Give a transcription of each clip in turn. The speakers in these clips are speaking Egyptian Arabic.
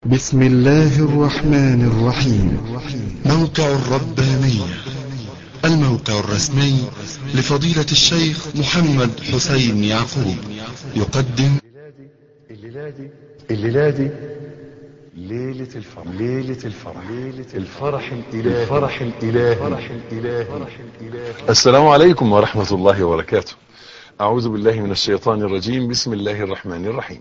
بسم الله الرحمن الرحيم موقع الربانية الموقع الرسمي لفضيلة الشيخ محمد حسين يعقوب يقدم الليلة دي الليلة دي ليلة الفرح ليلة الفرح ليلة الفرح الإلهي الفرح الإلهي الفرح الإلهي السلام عليكم ورحمة الله وبركاته أعوذ بالله من الشيطان الرجيم بسم الله الرحمن الرحيم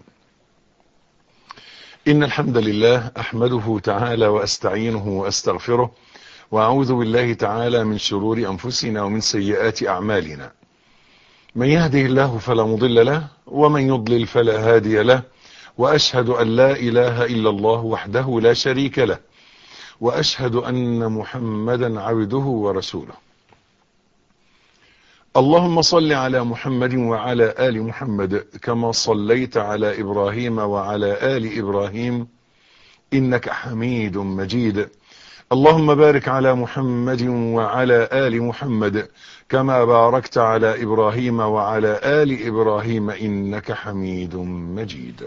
إن الحمد لله أحمده تعالى وأستعينه وأستغفره وأعوذ بالله تعالى من شرور أنفسنا ومن سيئات أعمالنا من يهده الله فلا مضل له ومن يضلل فلا هادي له وأشهد أن لا إله إلا الله وحده لا شريك له وأشهد أن محمدا عبده ورسوله اللهم صل على محمد وعلى آل محمد كما صليت على إبراهيم وعلى آل إبراهيم إنك حميد مجيد اللهم بارك على محمد وعلى آل محمد كما باركت على إبراهيم وعلى آل إبراهيم إنك حميد مجيد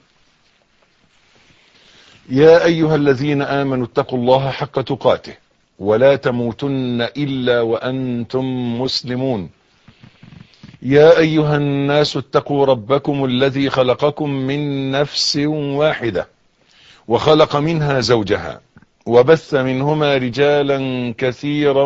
يا أيها الذين آمنوا اتقوا الله حق تقاته ولا تموتن إلا وأنتم مسلمون يا أيها الناس اتقوا ربكم الذي خلقكم من نفس واحدة وخلق منها زوجها وبث منهما رجالا كثيرا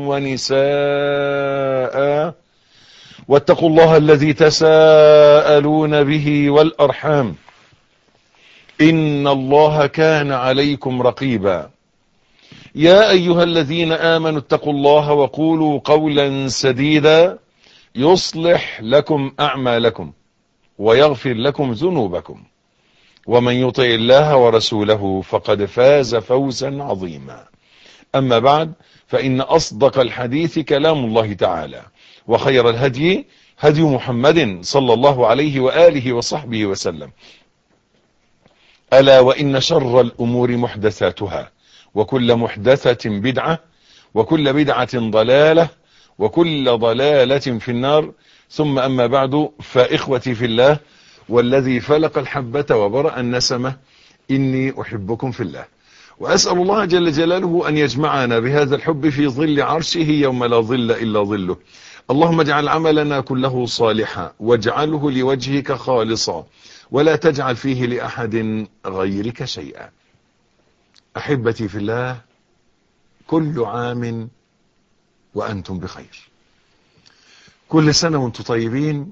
ونساء واتقوا الله الذي تساءلون به والأرحام إن الله كان عليكم رقيبا يا أيها الذين آمنوا اتقوا الله وقولوا قولا سديدا يصلح لكم أعمالكم ويغفر لكم ذنوبكم ومن يطع الله ورسوله فقد فاز فوزا عظيما أما بعد فإن أصدق الحديث كلام الله تعالى وخير الهدي هدي محمد صلى الله عليه وآله وصحبه وسلم ألا وإن شر الأمور محدثاتها وكل محدثة بدعة وكل بدعة ضلالة وكل ضلالة في النار ثم أما بعد فإخوتي في الله والذي فلق الحبة وبرأ النسمة إني أحبكم في الله وأسأل الله جل جلاله أن يجمعنا بهذا الحب في ظل عرشه يوم لا ظل إلا ظله اللهم اجعل عملنا كله صالحا واجعله لوجهك خالصا ولا تجعل فيه لأحد غيرك شيئا أحبتي في الله كل عام وأنتم بخير كل سنة وانتم طيبين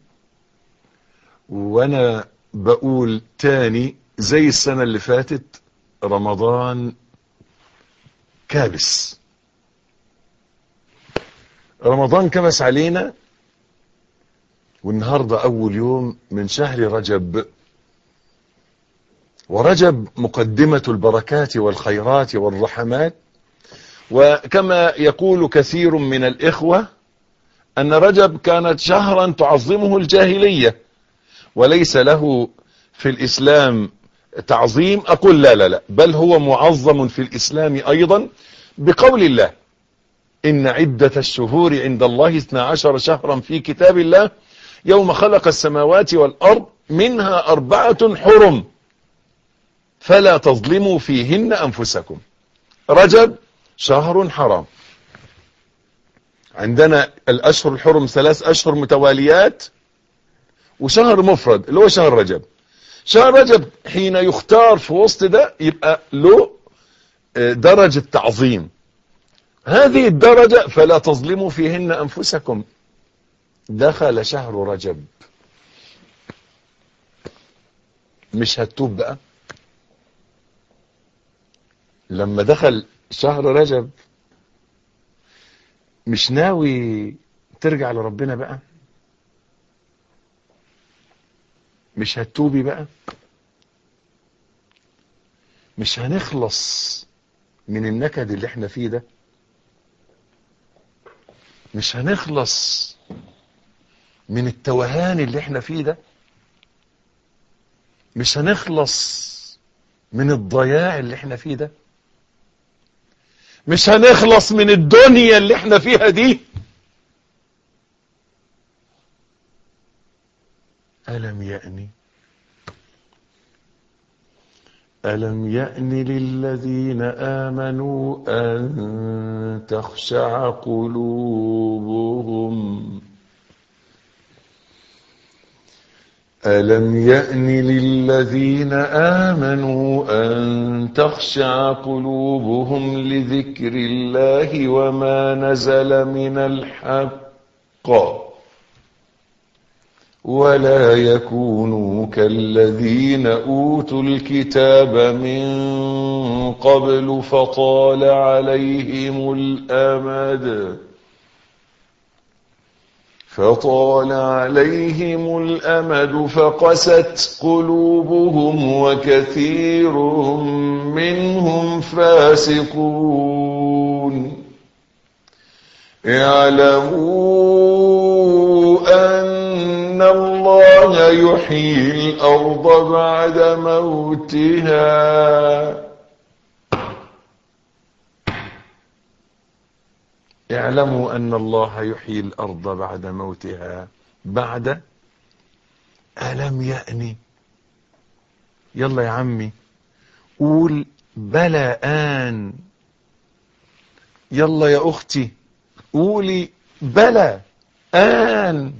وأنا بقول تاني زي السنة اللي فاتت رمضان كابس رمضان كبس علينا والنهاردة أول يوم من شهر رجب ورجب مقدمة البركات والخيرات والرحمات وكما يقول كثير من الإخوة أن رجب كانت شهرا تعظمه الجاهلية وليس له في الإسلام تعظيم أقول لا لا لا بل هو معظم في الإسلام أيضا بقول الله إن عدة الشهور عند الله 12 شهرا في كتاب الله يوم خلق السماوات والأرض منها أربعة حرم فلا تظلموا فيهن أنفسكم رجب شهر حرام عندنا الأشهر الحرم ثلاث أشهر متواليات وشهر مفرد اللي هو شهر رجب شهر رجب حين يختار في وسط ده يبقى له درجة تعظيم هذه الدرجة فلا تظلموا فيهن أنفسكم دخل شهر رجب مش هتوب بقى لما دخل شهر رجب مش ناوي ترجع لربنا بقى مش هتوبي بقى مش هنخلص من النكد اللي احنا فيه ده مش هنخلص من التوهان اللي احنا فيه ده مش هنخلص من الضياع اللي احنا فيه ده مش هنخلص من الدنيا اللي احنا فيها دي ألم يأني ألم يأن للذين آمنوا أن تخشع قلوبهم ألم يأن للذين آمنوا أن تخشع قلوبهم لذكر الله وما نزل من الحق ولا يكونوا كالذين أوتوا الكتاب من قبل فطال عليهم الأمد فطال عليهم الأمد فقست قلوبهم وكثير منهم فاسقون اعلموا أن الله يحيي الأرض بعد موتها اعلموا أن الله يحيي الأرض بعد موتها بعد ألم يأني يلا يا عمي قول بلى آن يلا يا أختي قولي بلى آن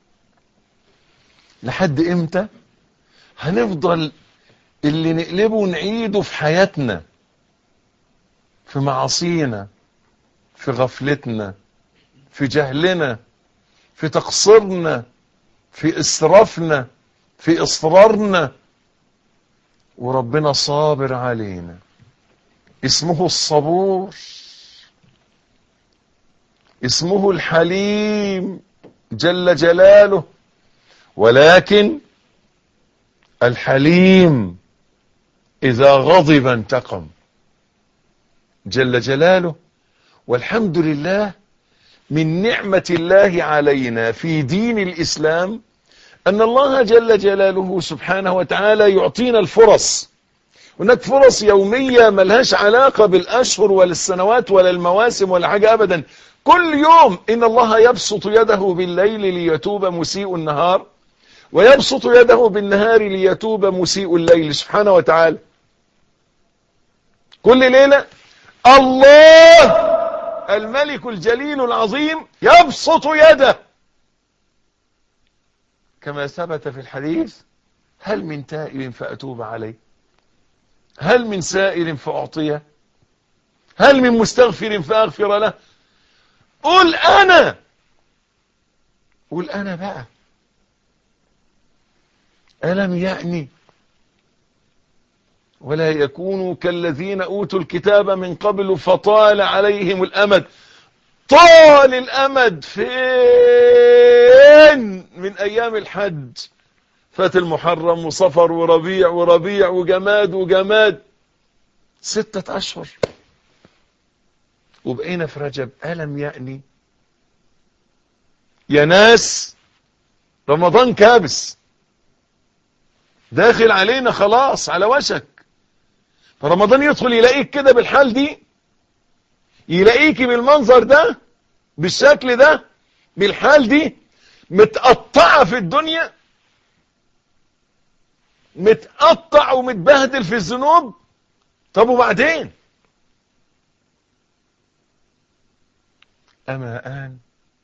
لحد إمتى هنفضل اللي نقلبه ونعيده في حياتنا في معاصينا في غفلتنا في جهلنا في تقصيرنا في اسرافنا في اصرارنا وربنا صابر علينا اسمه الصبور اسمه الحليم جل جلاله ولكن الحليم اذا غضب انتقم جل جلاله والحمد لله من نعمة الله علينا في دين الإسلام أن الله جل جلاله سبحانه وتعالى يعطينا الفرص هناك فرص يومية ملهاش علاقة بالأشهر ولا السنوات ولا المواسم ولا حاجة أبدا كل يوم إن الله يبسط يده بالليل ليتوب مسيء النهار ويبسط يده بالنهار ليتوب مسيء الليل سبحانه وتعالى كل ليلة الله الملك الجليل العظيم يبسط يده كما ثبت في الحديث هل من تائب فأتوب عليه هل من سائل فأعطيه هل من مستغفر فأغفر له قل أنا قل أنا بقى ألم يأني ولا يكونوا كالذين أوتوا الكتاب من قبل فطال عليهم الأمد طال الأمد فين من أيام الحج فات المحرم وصفر وربيع وربيع وجماد وجماد ستة أشهر وبقينا في رجب ألم يأني يا ناس رمضان كابس داخل علينا خلاص على وشك فرمضان يدخل يلاقيك كده بالحال دي يلاقيك بالمنظر ده بالشكل ده بالحال دي متقطعة في الدنيا متقطع ومتبهدل في الذنوب طب وبعدين أما آن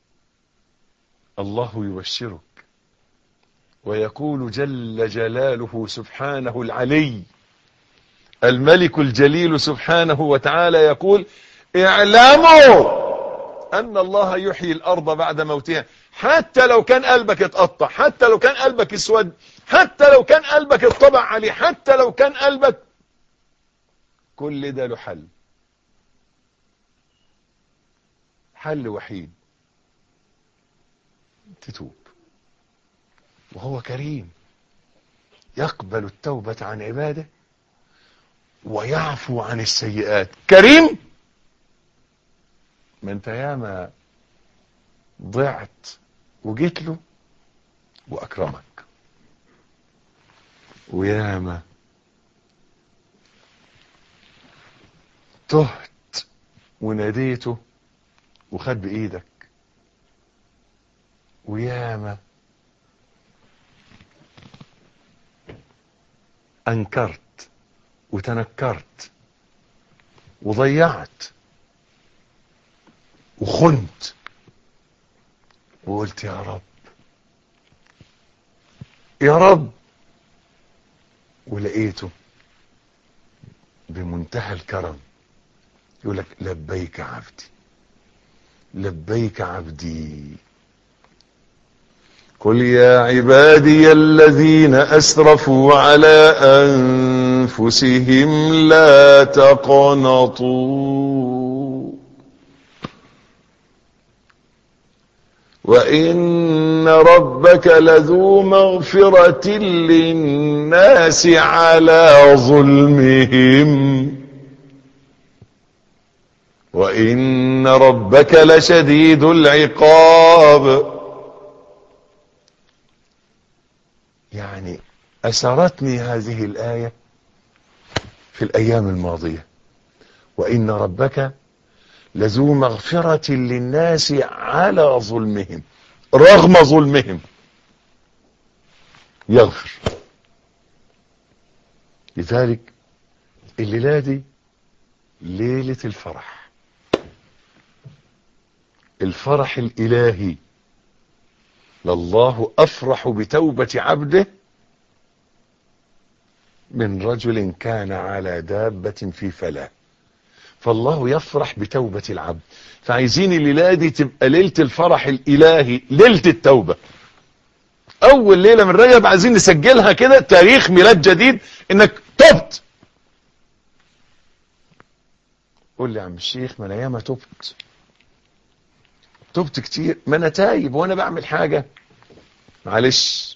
الله يبشرك ويقول جل جلاله سبحانه العلي الملك الجليل سبحانه وتعالى يقول اعلموا أن الله يحيي الأرض بعد موتها حتى لو كان قلبك اتقطع حتى لو كان قلبك اسود حتى لو كان قلبك اتطبع عليه حتى لو كان قلبك كل ده له حل حل وحيد تتوب وهو كريم يقبل التوبة عن عباده ويعفو عن السيئات كريم ما انت ياما ضعت وجيت له واكرمك وياما تهت وناديته وخد بايدك وياما انكرت وتنكرت وضيعت وخنت وقلت يا رب يا رب ولقيته بمنتهى الكرم يقول لك لبيك عبدي لبيك عبدي قل يا عبادي الذين أسرفوا على أنفسهم لا تقنطوا وإن ربك لذو مغفرة للناس على ظلمهم وإن ربك لشديد العقاب يعني أسرتني هذه الآية في الأيام الماضية وإن ربك لذو مغفرة للناس على ظلمهم رغم ظلمهم يغفر لذلك الليلة دي ليلة الفرح الفرح الإلهي لله أفرح بتوبة عبده من رجل كان على دابة في فلاة فالله يفرح بتوبة العبد فعايزين الليلة دي تبقى ليلة الفرح الإلهي ليلة التوبة أول ليلة من رجب عايزين نسجلها كده تاريخ ميلاد جديد إنك تبت قول لي يا عم الشيخ ما أنا ياما تبت تبت كتير ما أنا تايب وأنا بعمل حاجة معلش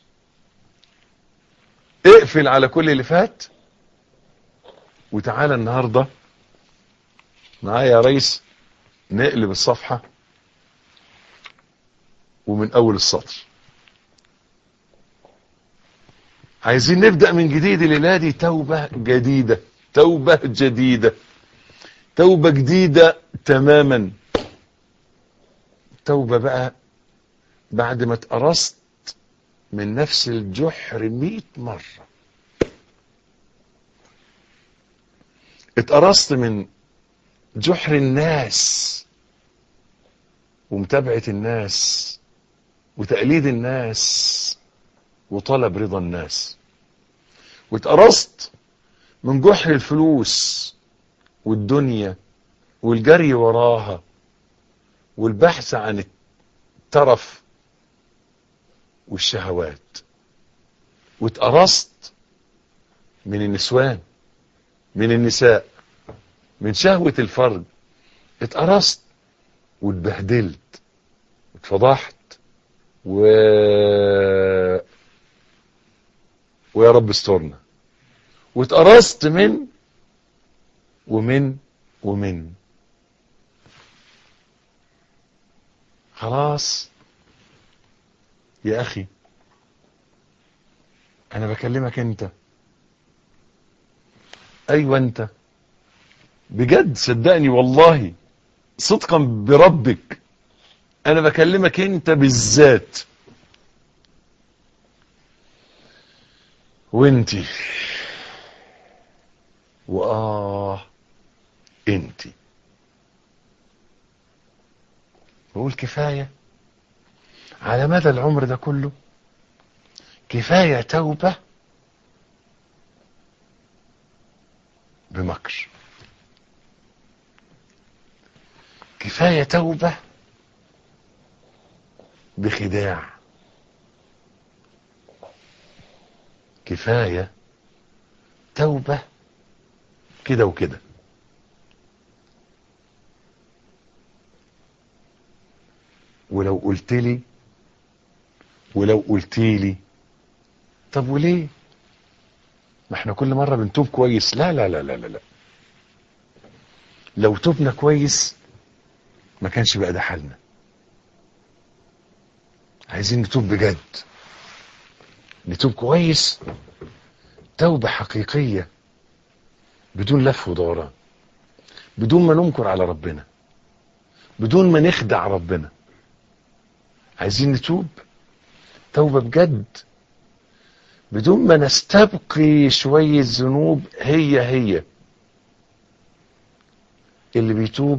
اقفل على كل اللي فات وتعالى النهارده معايا يا ريس نقلب الصفحة ومن أول السطر عايزين نبدأ من جديد الليلة دي توبة جديدة توبة جديدة توبة جديدة تماما توبة بقى بعد ما اتقرصت من نفس الجحر مئة مرة اتقرصت من جحر الناس ومتابعة الناس وتقليد الناس وطلب رضا الناس واتقرصت من جحر الفلوس والدنيا والجري وراها والبحث عن الترف والشهوات واتقرصت من النسوان من النساء من شهوة الفرد اتقرصت واتبهدلت اتفضحت و ويا رب استرنا واتقرصت من ومن ومن خلاص يا اخي انا بكلمك انت ايوه انت بجد صدقني والله صدقا بربك انا بكلمك انت بالذات وانتي واه انتي بقول كفاية على مدى العمر ده كله كفاية توبة بمكر كفاية توبة بخداع كفاية توبة كده وكده ولو قلت لي ولو قلت لي طب وليه ما احنا كل مرة بنتوب كويس لا لا لا لا لا, لا. لو تبنا كويس ما كانش بقى ده حالنا عايزين نتوب بجد نتوب كويس توبة حقيقية بدون لف ودوران بدون ما ننكر على ربنا بدون ما نخدع ربنا عايزين نتوب توبة بجد بدون ما نستبقي شوية ذنوب هي هي اللي بيتوب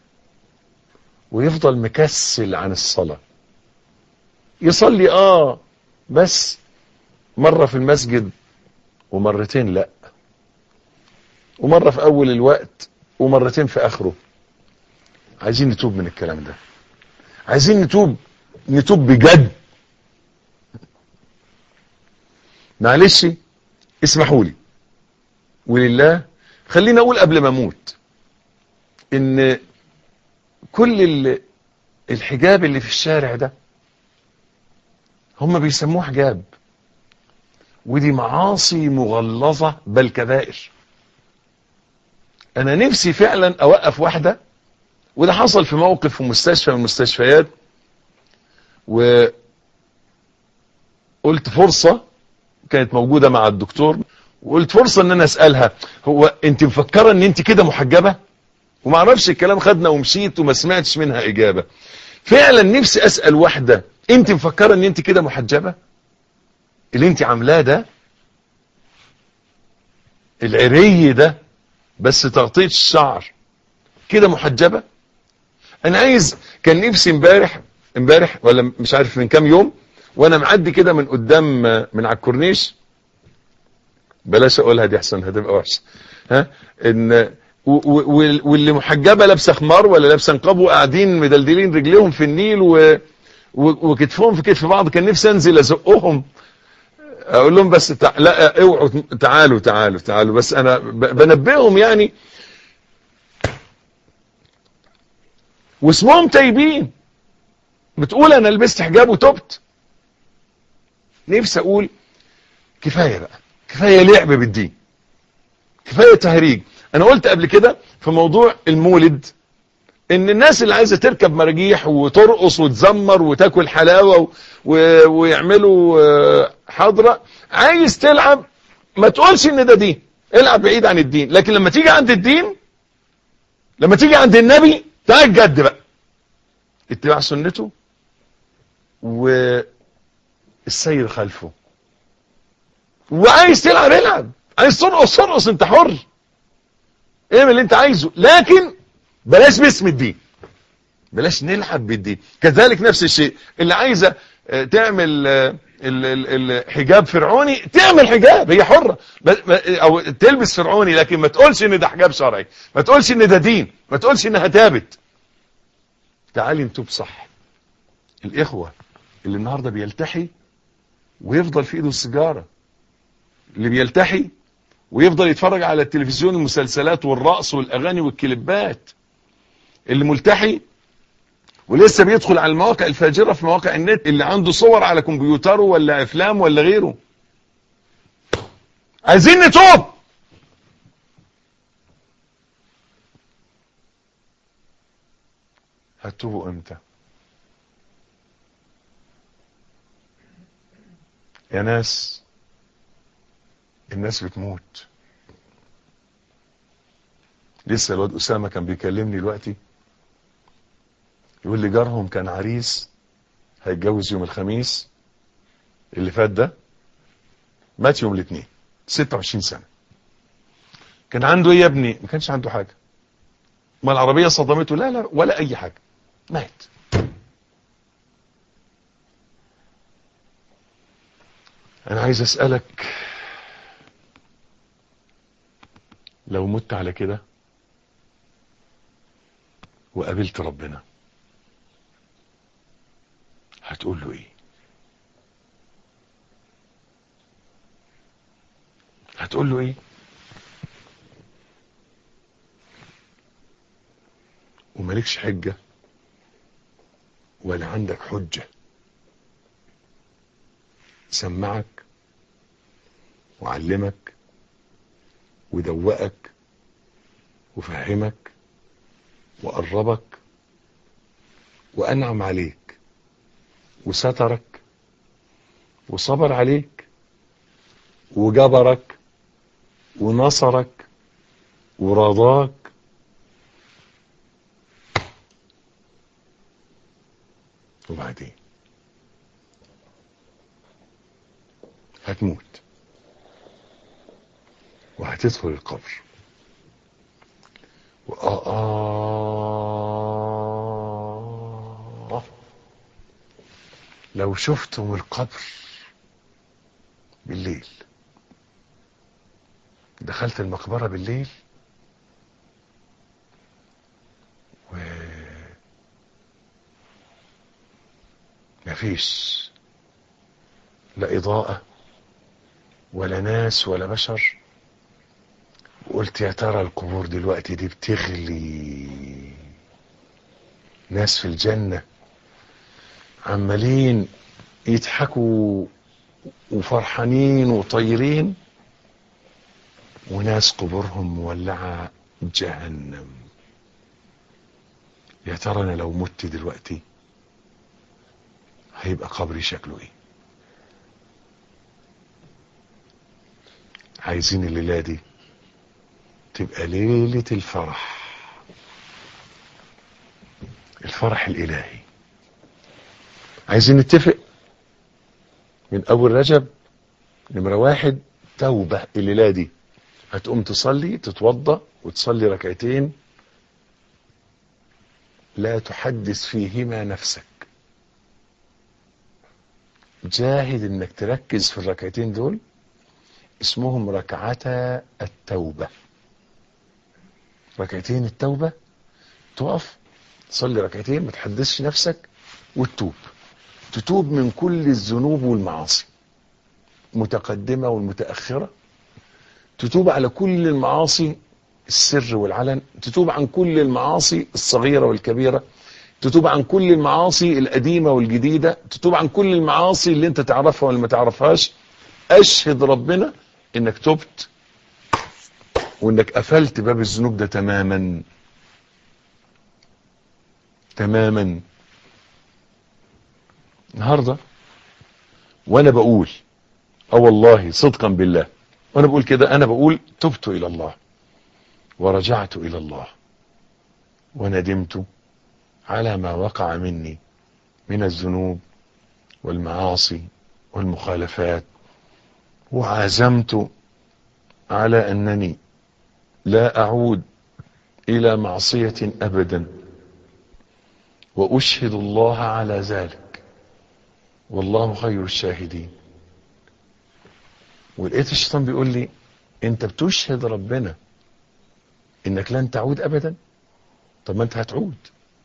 ويفضل مكسل عن الصلاة يصلي اه بس مرة في المسجد ومرتين لا ومرة في اول الوقت ومرتين في اخره عايزين نتوب من الكلام ده عايزين نتوب نتوب بجد معلش اسمحوا لي ولله خلينا اقول قبل ما اموت ان كل الحجاب اللي في الشارع ده هم بيسموه حجاب ودي معاصي مغلظة بل كبائر انا نفسي فعلا اوقف واحدة وده حصل في موقف في مستشفى من المستشفيات وقلت فرصة كانت موجودة مع الدكتور وقلت فرصة ان انا اسألها هو انت مفكرة ان انت كده محجبة وما اعرفش الكلام خدنا ومشيت وما سمعتش منها اجابة فعلا نفسي اسأل واحدة انت مفكرة ان انت كده محجبة اللي انت عاملاه ده العري ده بس تغطية الشعر كده محجبة انا عايز كان نفسي امبارح امبارح ولا مش عارف من كام يوم وانا معدي كده من قدام من على الكورنيش بلاش اقولها دي احسن هتبقى وحشه ها ان واللي محجبه لابسه خمار ولا لابسه نقاب وقاعدين مدلدلين رجليهم في النيل و وكتفهم في كتف بعض كان نفسي انزل ازقهم اقول لهم بس تع... لا اوعوا تعالوا تعالوا تعالوا بس انا بنبههم يعني واسمهم تايبين بتقول انا لبست حجاب وتبت نفسي اقول كفايه بقى كفايه لعب بالدين كفايه تهريج انا قلت قبل كده في موضوع المولد ان الناس اللي عايزه تركب مراجيح وترقص وتزمر وتاكل حلاوه و... ويعملوا حضره عايز تلعب ما تقولش ان ده دين العب بعيد عن الدين لكن لما تيجي عند الدين لما تيجي عند النبي تعال جد بقى اتباع سنته والسير خلفه وعايز تلعب العب عايز ترقص ترقص انت حر اعمل اللي انت عايزه لكن بلاش باسم الدين بلاش نلعب بالدين كذلك نفس الشيء اللي عايزه تعمل الحجاب فرعوني تعمل حجاب هي حرة او تلبس فرعوني لكن ما تقولش ان ده حجاب شرعي ما تقولش ان ده دين ما تقولش انها ثابت تعالي نتوب صح الاخوة اللي النهاردة بيلتحي ويفضل في ايده السيجارة اللي بيلتحي ويفضل يتفرج على التلفزيون المسلسلات والرقص والاغاني والكليبات اللي ملتحي ولسه بيدخل على المواقع الفاجرة في مواقع النت اللي عنده صور على كمبيوتره ولا افلام ولا غيره عايزين نتوب هتوبوا امتى يا ناس الناس بتموت لسه الواد اسامه كان بيكلمني دلوقتي يقول لي جارهم كان عريس هيتجوز يوم الخميس اللي فات ده مات يوم الاثنين 26 سنه كان عنده ايه يا ابني ما كانش عنده حاجه ما العربيه صدمته لا لا ولا اي حاجه مات انا عايز اسالك لو مت على كده وقابلت ربنا هتقول له ايه هتقول له ايه ومالكش حجة ولا عندك حجة سمعك وعلمك ودوقك وفهمك وقربك وأنعم عليك وسترك وصبر عليك وجبرك ونصرك ورضاك وبعدين هتموت وهتدخل القبر وآه لو شفتم القبر بالليل دخلت المقبرة بالليل و مفيش لا إضاءة ولا ناس ولا بشر وقلت يا ترى القبور دلوقتي دي بتغلي ناس في الجنة عمالين يضحكوا وفرحانين وطايرين وناس قبورهم مولعة جهنم يا ترى انا لو مت دلوقتي هيبقى قبري شكله ايه عايزين الليلة دي تبقى ليلة الفرح الفرح الالهي عايزين نتفق من اول رجب نمرة واحد توبة الليلة دي هتقوم تصلي تتوضى وتصلي ركعتين لا تحدث فيهما نفسك جاهد انك تركز في الركعتين دول اسمهم ركعتا التوبة ركعتين التوبة تقف تصلي ركعتين ما تحدثش نفسك وتتوب تتوب من كل الذنوب والمعاصي متقدمة والمتأخرة تتوب على كل المعاصي السر والعلن تتوب عن كل المعاصي الصغيرة والكبيرة تتوب عن كل المعاصي القديمة والجديدة تتوب عن كل المعاصي اللي انت تعرفها ولا ما تعرفهاش اشهد ربنا انك تبت وانك قفلت باب الذنوب ده تماما تماما النهارده وانا بقول اه والله صدقا بالله وانا بقول كده انا بقول تبت الى الله ورجعت الى الله وندمت على ما وقع مني من الذنوب والمعاصي والمخالفات وعزمت على انني لا اعود الى معصية ابدا واشهد الله على ذلك والله خير الشاهدين ولقيت الشيطان بيقول لي انت بتشهد ربنا انك لن تعود ابدا طب ما انت هتعود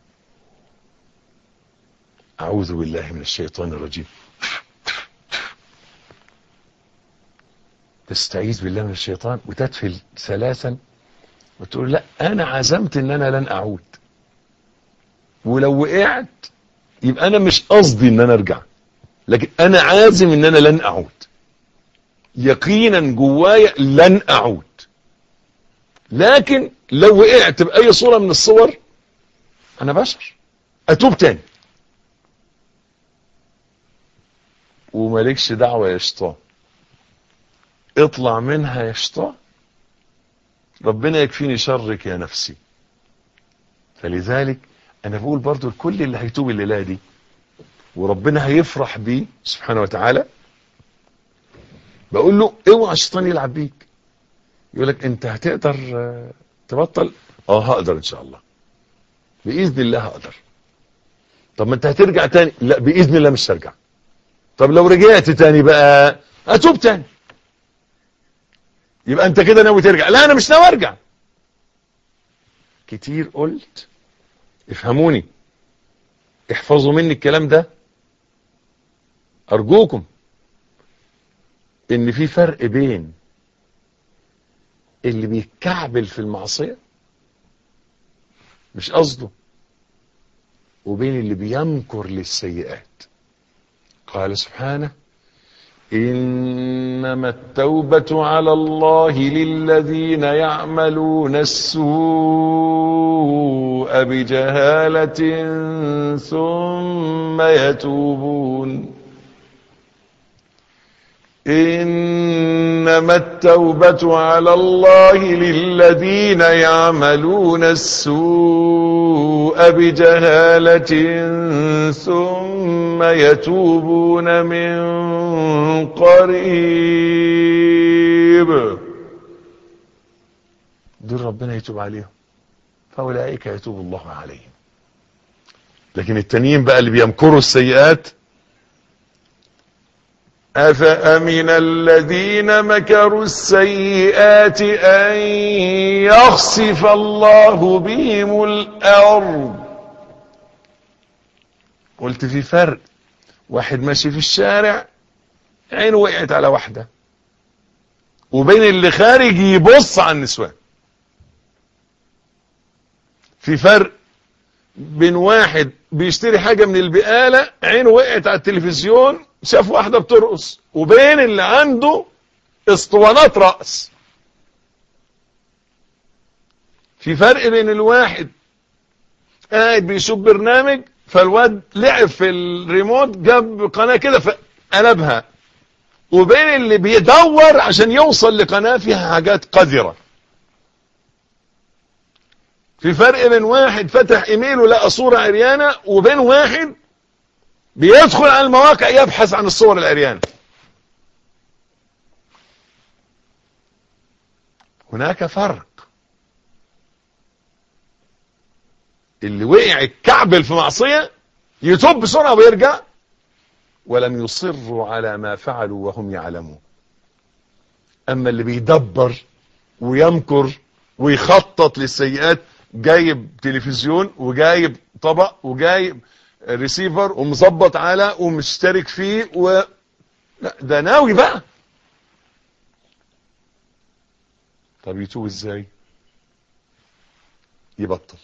اعوذ بالله من الشيطان الرجيم تستعيذ بالله من الشيطان وتدفل ثلاثا وتقول لا انا عزمت ان انا لن اعود ولو وقعت يبقى انا مش قصدي ان انا ارجع لكن انا عازم ان انا لن اعود يقينا جوايا لن اعود لكن لو وقعت باي صورة من الصور انا بشر اتوب تاني ومالكش دعوة يا شيطان اطلع منها يا شيطان ربنا يكفيني شرك يا نفسي فلذلك انا بقول برضو لكل اللي هيتوب الليلة دي وربنا هيفرح بيه سبحانه وتعالى بقول له اوعى الشيطان يلعب بيك يقول لك انت هتقدر تبطل اه هقدر ان شاء الله باذن الله هقدر طب ما انت هترجع تاني لا باذن الله مش هرجع طب لو رجعت تاني بقى اتوب تاني يبقى انت كده ناوي ترجع لا انا مش ناوي ارجع كتير قلت افهموني احفظوا مني الكلام ده ارجوكم ان في فرق بين اللي بيتكعبل في المعصية مش قصده وبين اللي بيمكر للسيئات قال سبحانه إنما التوبة على الله للذين يعملون السوء بجهالة ثم يتوبون إنما التوبة على الله للذين يعملون السوء بجهالة ثم يتوبون من قريب دول ربنا يتوب عليهم فأولئك يتوب الله عليهم لكن التانيين بقى اللي بيمكروا السيئات أفأمن الذين مكروا السيئات أن يخسف الله بهم الأرض قلت في فرق واحد ماشي في الشارع عينه وقعت على واحدة وبين اللي خارج يبص على النسوان في فرق بين واحد بيشتري حاجة من البقالة عينه وقعت على التلفزيون شاف واحدة بترقص وبين اللي عنده اسطوانات رقص في فرق بين الواحد قاعد بيشوف برنامج فالواد لعب في الريموت جاب قناة كده فقلبها وبين اللي بيدور عشان يوصل لقناة فيها حاجات قذرة في فرق بين واحد فتح ايميله لقى صورة عريانة وبين واحد بيدخل على المواقع يبحث عن الصور العريانة هناك فرق اللي وقع الكعبل في معصية يتوب بسرعة ويرجع ولم يصروا على ما فعلوا وهم يعلمون اما اللي بيدبر ويمكر ويخطط للسيئات جايب تلفزيون وجايب طبق وجايب ريسيفر ومظبط على ومشترك فيه و لا ده ناوي بقى طب يتوب ازاي يبطل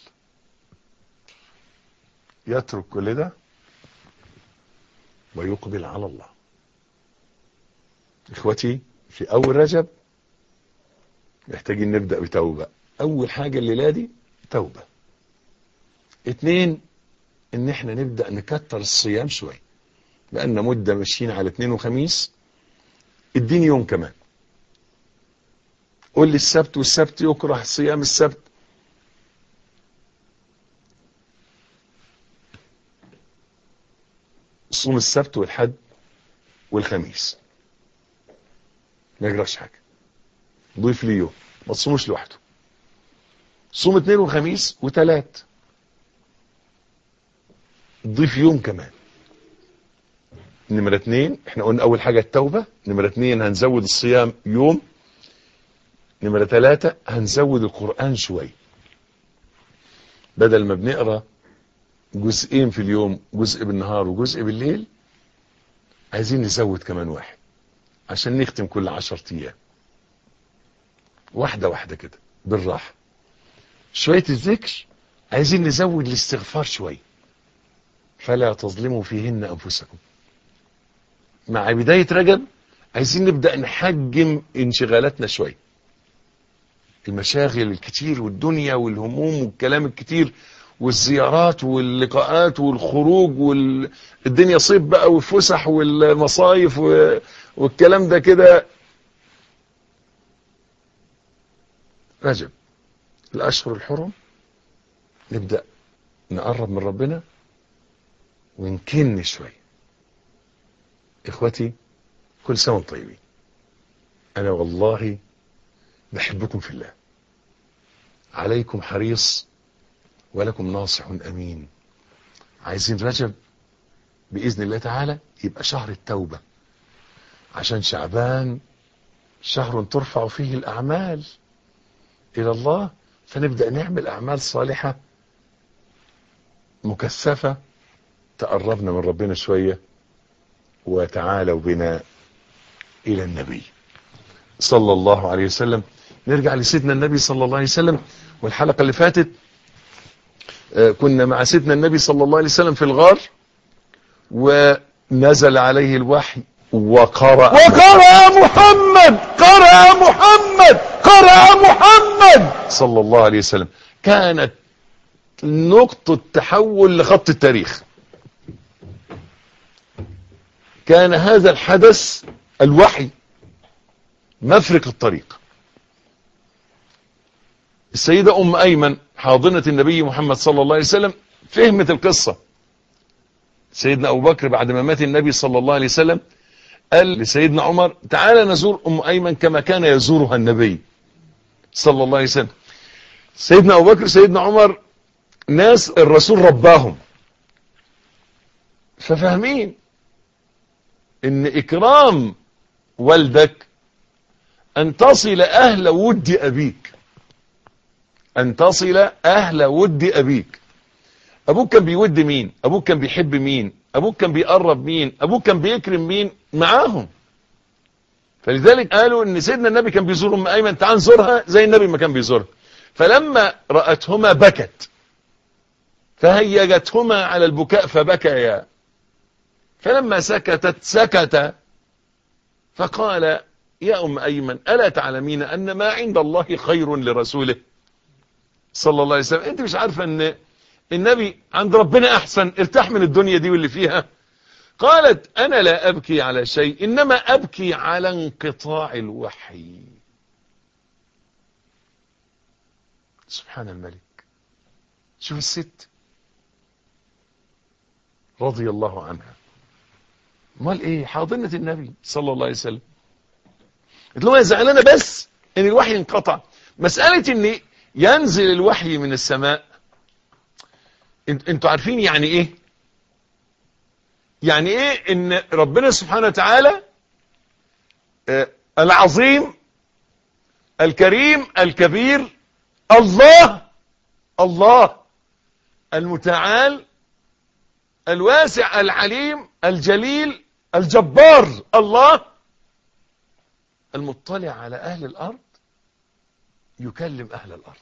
يترك كل ده ويقبل على الله اخوتي في اول رجب محتاجين نبدأ بتوبة اول حاجة الليلة دي توبة اتنين ان احنا نبدأ نكتر الصيام شوي بقالنا مدة ماشيين على اتنين وخميس اديني يوم كمان قول لي السبت والسبت يكره صيام السبت صوم السبت والحد والخميس ما يجراش حاجة ضيف لي يوم ما تصوموش لوحده صوم اثنين وخميس وثلاث ضيف يوم كمان نمرة اتنين احنا قلنا اول حاجة التوبة نمرة اتنين هنزود الصيام يوم نمرة ثلاثة هنزود القرآن شوي بدل ما بنقرأ جزئين في اليوم جزء بالنهار وجزء بالليل عايزين نزود كمان واحد عشان نختم كل عشر ايام واحدة واحدة كده بالراحة شوية الذكر عايزين نزود الاستغفار شوي فلا تظلموا فيهن أنفسكم مع بداية رجب عايزين نبدأ نحجم انشغالاتنا شوي المشاغل الكتير والدنيا والهموم والكلام الكتير والزيارات واللقاءات والخروج والدنيا صيف بقى والفسح والمصايف والكلام ده كده رجب الأشهر الحرم نبدأ نقرب من ربنا ونكن شوي إخوتي كل سنة وانتم طيبين أنا والله بحبكم في الله عليكم حريص ولكم ناصح أمين عايزين رجب بإذن الله تعالى يبقى شهر التوبة عشان شعبان شهر ترفع فيه الأعمال إلى الله فنبدأ نعمل أعمال صالحة مكثفة تقربنا من ربنا شوية وتعالوا بنا إلى النبي صلى الله عليه وسلم نرجع لسيدنا النبي صلى الله عليه وسلم والحلقة اللي فاتت كنا مع سيدنا النبي صلى الله عليه وسلم في الغار ونزل عليه الوحي وقرأ وقرأ محمد قرأ محمد قرأ محمد صلى الله عليه وسلم كانت نقطة تحول لخط التاريخ كان هذا الحدث الوحي مفرق الطريق السيدة أم أيمن حاضنة النبي محمد صلى الله عليه وسلم فهمت القصة سيدنا أبو بكر بعد ما مات النبي صلى الله عليه وسلم قال لسيدنا عمر تعالى نزور أم أيمن كما كان يزورها النبي صلى الله عليه وسلم سيدنا ابو بكر سيدنا عمر ناس الرسول رباهم ففاهمين ان اكرام والدك ان تصل اهل ود ابيك ان تصل اهل ود ابيك ابوك كان بيود مين ابوك كان بيحب مين ابوك كان بيقرب مين ابوك كان بيكرم مين معاهم فلذلك قالوا ان سيدنا النبي كان بيزور ام ايمن تعال نزورها زي النبي ما كان بيزورها فلما رأتهما بكت فهيجتهما على البكاء فبكيا فلما سكتت سكت فقال يا أم أيمن ألا تعلمين أن ما عند الله خير لرسوله صلى الله عليه وسلم أنت مش عارفة أن النبي عند ربنا أحسن ارتاح من الدنيا دي واللي فيها قالت أنا لا أبكي على شيء إنما أبكي على انقطاع الوحي سبحان الملك شوف الست رضي الله عنها امال ايه حاضنة النبي صلى الله عليه وسلم قلت له زعلانه بس ان الوحي انقطع مسألة ان ينزل الوحي من السماء انت انتوا عارفين يعني ايه يعني ايه ان ربنا سبحانه وتعالى آه العظيم الكريم الكبير الله الله المتعال الواسع العليم الجليل الجبار الله المطلع على أهل الأرض يكلم أهل الأرض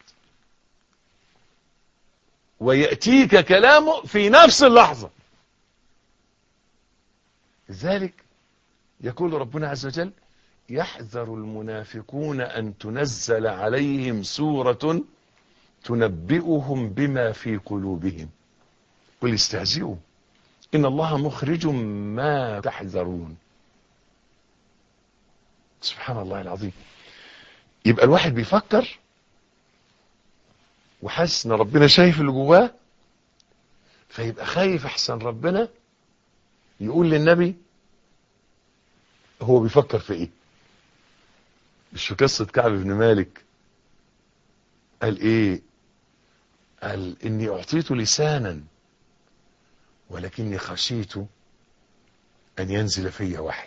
ويأتيك كلامه في نفس اللحظة لذلك يقول ربنا عز وجل يحذر المنافقون أن تنزل عليهم سورة تنبئهم بما في قلوبهم قل استهزئوا إن الله مخرج ما تحذرون سبحان الله العظيم يبقى الواحد بيفكر وحاسس ان ربنا شايف اللي جواه فيبقى خايف احسن ربنا يقول للنبي هو بيفكر في ايه مش في قصة كعب بن مالك قال ايه قال اني اعطيت لسانا ولكني خشيت ان ينزل في وحي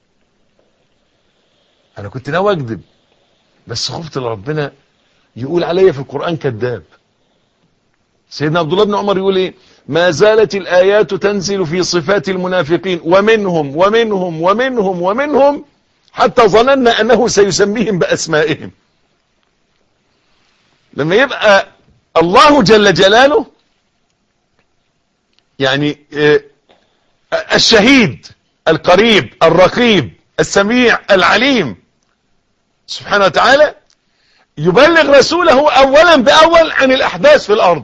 انا كنت ناوي اكذب بس خفت لربنا يقول عليا في القرآن كذاب سيدنا عبد الله بن عمر يقول ايه ما زالت الآيات تنزل في صفات المنافقين ومنهم ومنهم ومنهم ومنهم حتى ظننا أنه سيسميهم بأسمائهم لما يبقى الله جل جلاله يعني الشهيد القريب الرقيب السميع العليم سبحانه وتعالى يبلغ رسوله أولا بأول عن الأحداث في الأرض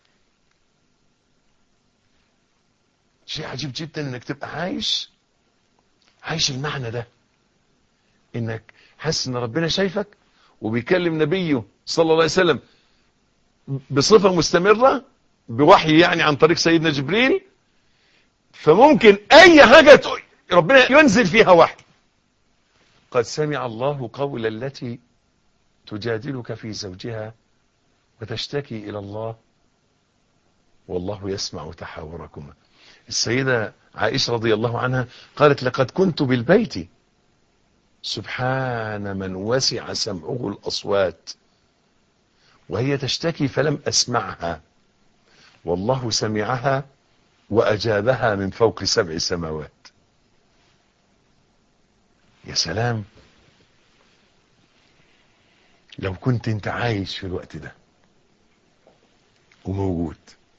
شيء عجيب جدا انك تبقى عايش عايش المعنى ده انك حاسس ان ربنا شايفك وبيكلم نبيه صلى الله عليه وسلم بصفة مستمرة بوحي يعني عن طريق سيدنا جبريل فممكن اي حاجة ربنا ينزل فيها وحي قد سمع الله قول التي تجادلك في زوجها وتشتكي إلى الله والله يسمع تحاوركما السيدة عائشة رضي الله عنها قالت لقد كنت بالبيت سبحان من وسع سمعه الأصوات وهي تشتكي فلم أسمعها والله سمعها وأجابها من فوق سبع سماوات يا سلام لو كنت انت عايش في الوقت ده وموجود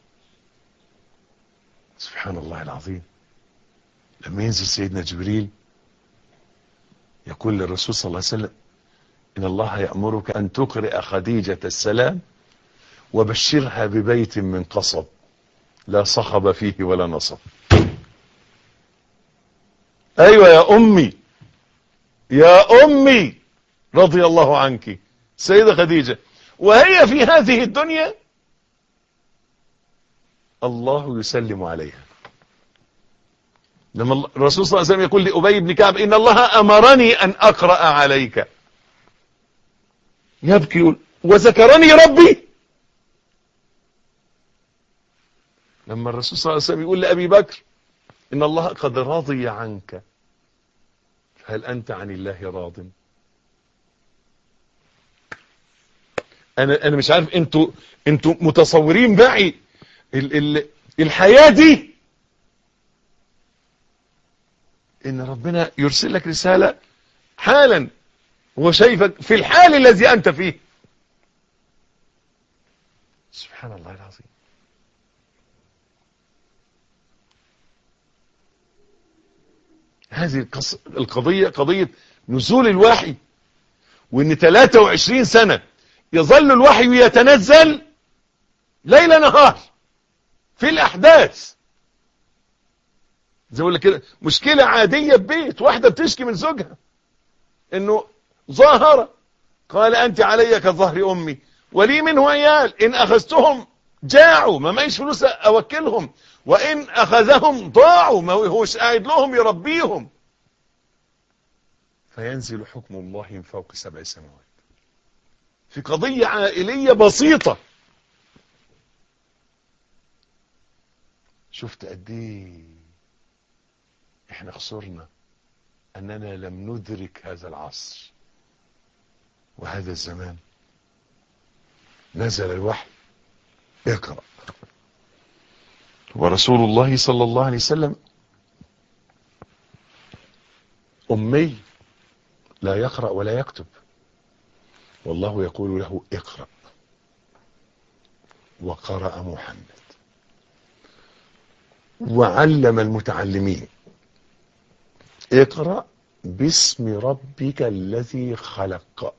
سبحان الله العظيم لما ينزل سيدنا جبريل يقول للرسول صلى الله عليه وسلم إن الله يأمرك أن تقرئ خديجة السلام وبشرها ببيت من قصب لا صخب فيه ولا نصب أيوة يا أمي يا أمي رضي الله عنك سيدة خديجة وهي في هذه الدنيا الله يسلم عليها لما الرسول صلى الله عليه وسلم يقول لأبي بن كعب إن الله أمرني أن أقرأ عليك يبكي يقول وذكرني ربي لما الرسول صلى الله عليه وسلم يقول لأبي بكر إن الله قد رضي عنك هل أنت عن الله راض أنا أنا مش عارف أنتوا أنتوا متصورين معي ال ال الحياة دي إن ربنا يرسل لك رسالة حالا هو شايفك في الحال الذي أنت فيه سبحان الله العظيم هذه القص... القضية قضية نزول الوحي وان 23 سنة يظل الوحي يتنزل ليل نهار في الاحداث زي ما كده مشكلة عادية في بيت واحدة بتشكي من زوجها انه ظاهرة قال انت علي كظهر امي ولي منه عيال ان اخذتهم جاعوا ما معيش فلوس اوكلهم وان اخذهم ضاعوا ما هوش قاعد لهم يربيهم فينزل حكم الله من فوق سبع سماوات في قضية عائلية بسيطة شفت قد ايه احنا خسرنا اننا لم ندرك هذا العصر وهذا الزمان نزل الوحي اقرأ ورسول الله صلى الله عليه وسلم أمي لا يقرأ ولا يكتب والله يقول له اقرأ وقرأ محمد وعلم المتعلمين اقرأ باسم ربك الذي خلق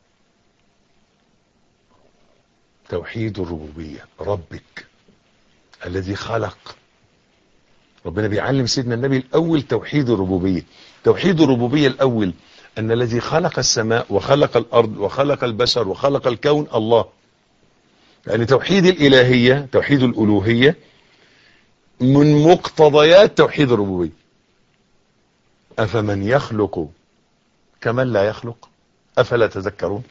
توحيد الربوبية ربك الذي خلق ربنا بيعلم سيدنا النبي الأول توحيد الربوبية توحيد الربوبية الأول أن الذي خلق السماء وخلق الأرض وخلق البشر وخلق الكون الله يعني توحيد الإلهية توحيد الألوهية من مقتضيات توحيد الربوبية أفمن يخلق كمن لا يخلق أفلا تذكرون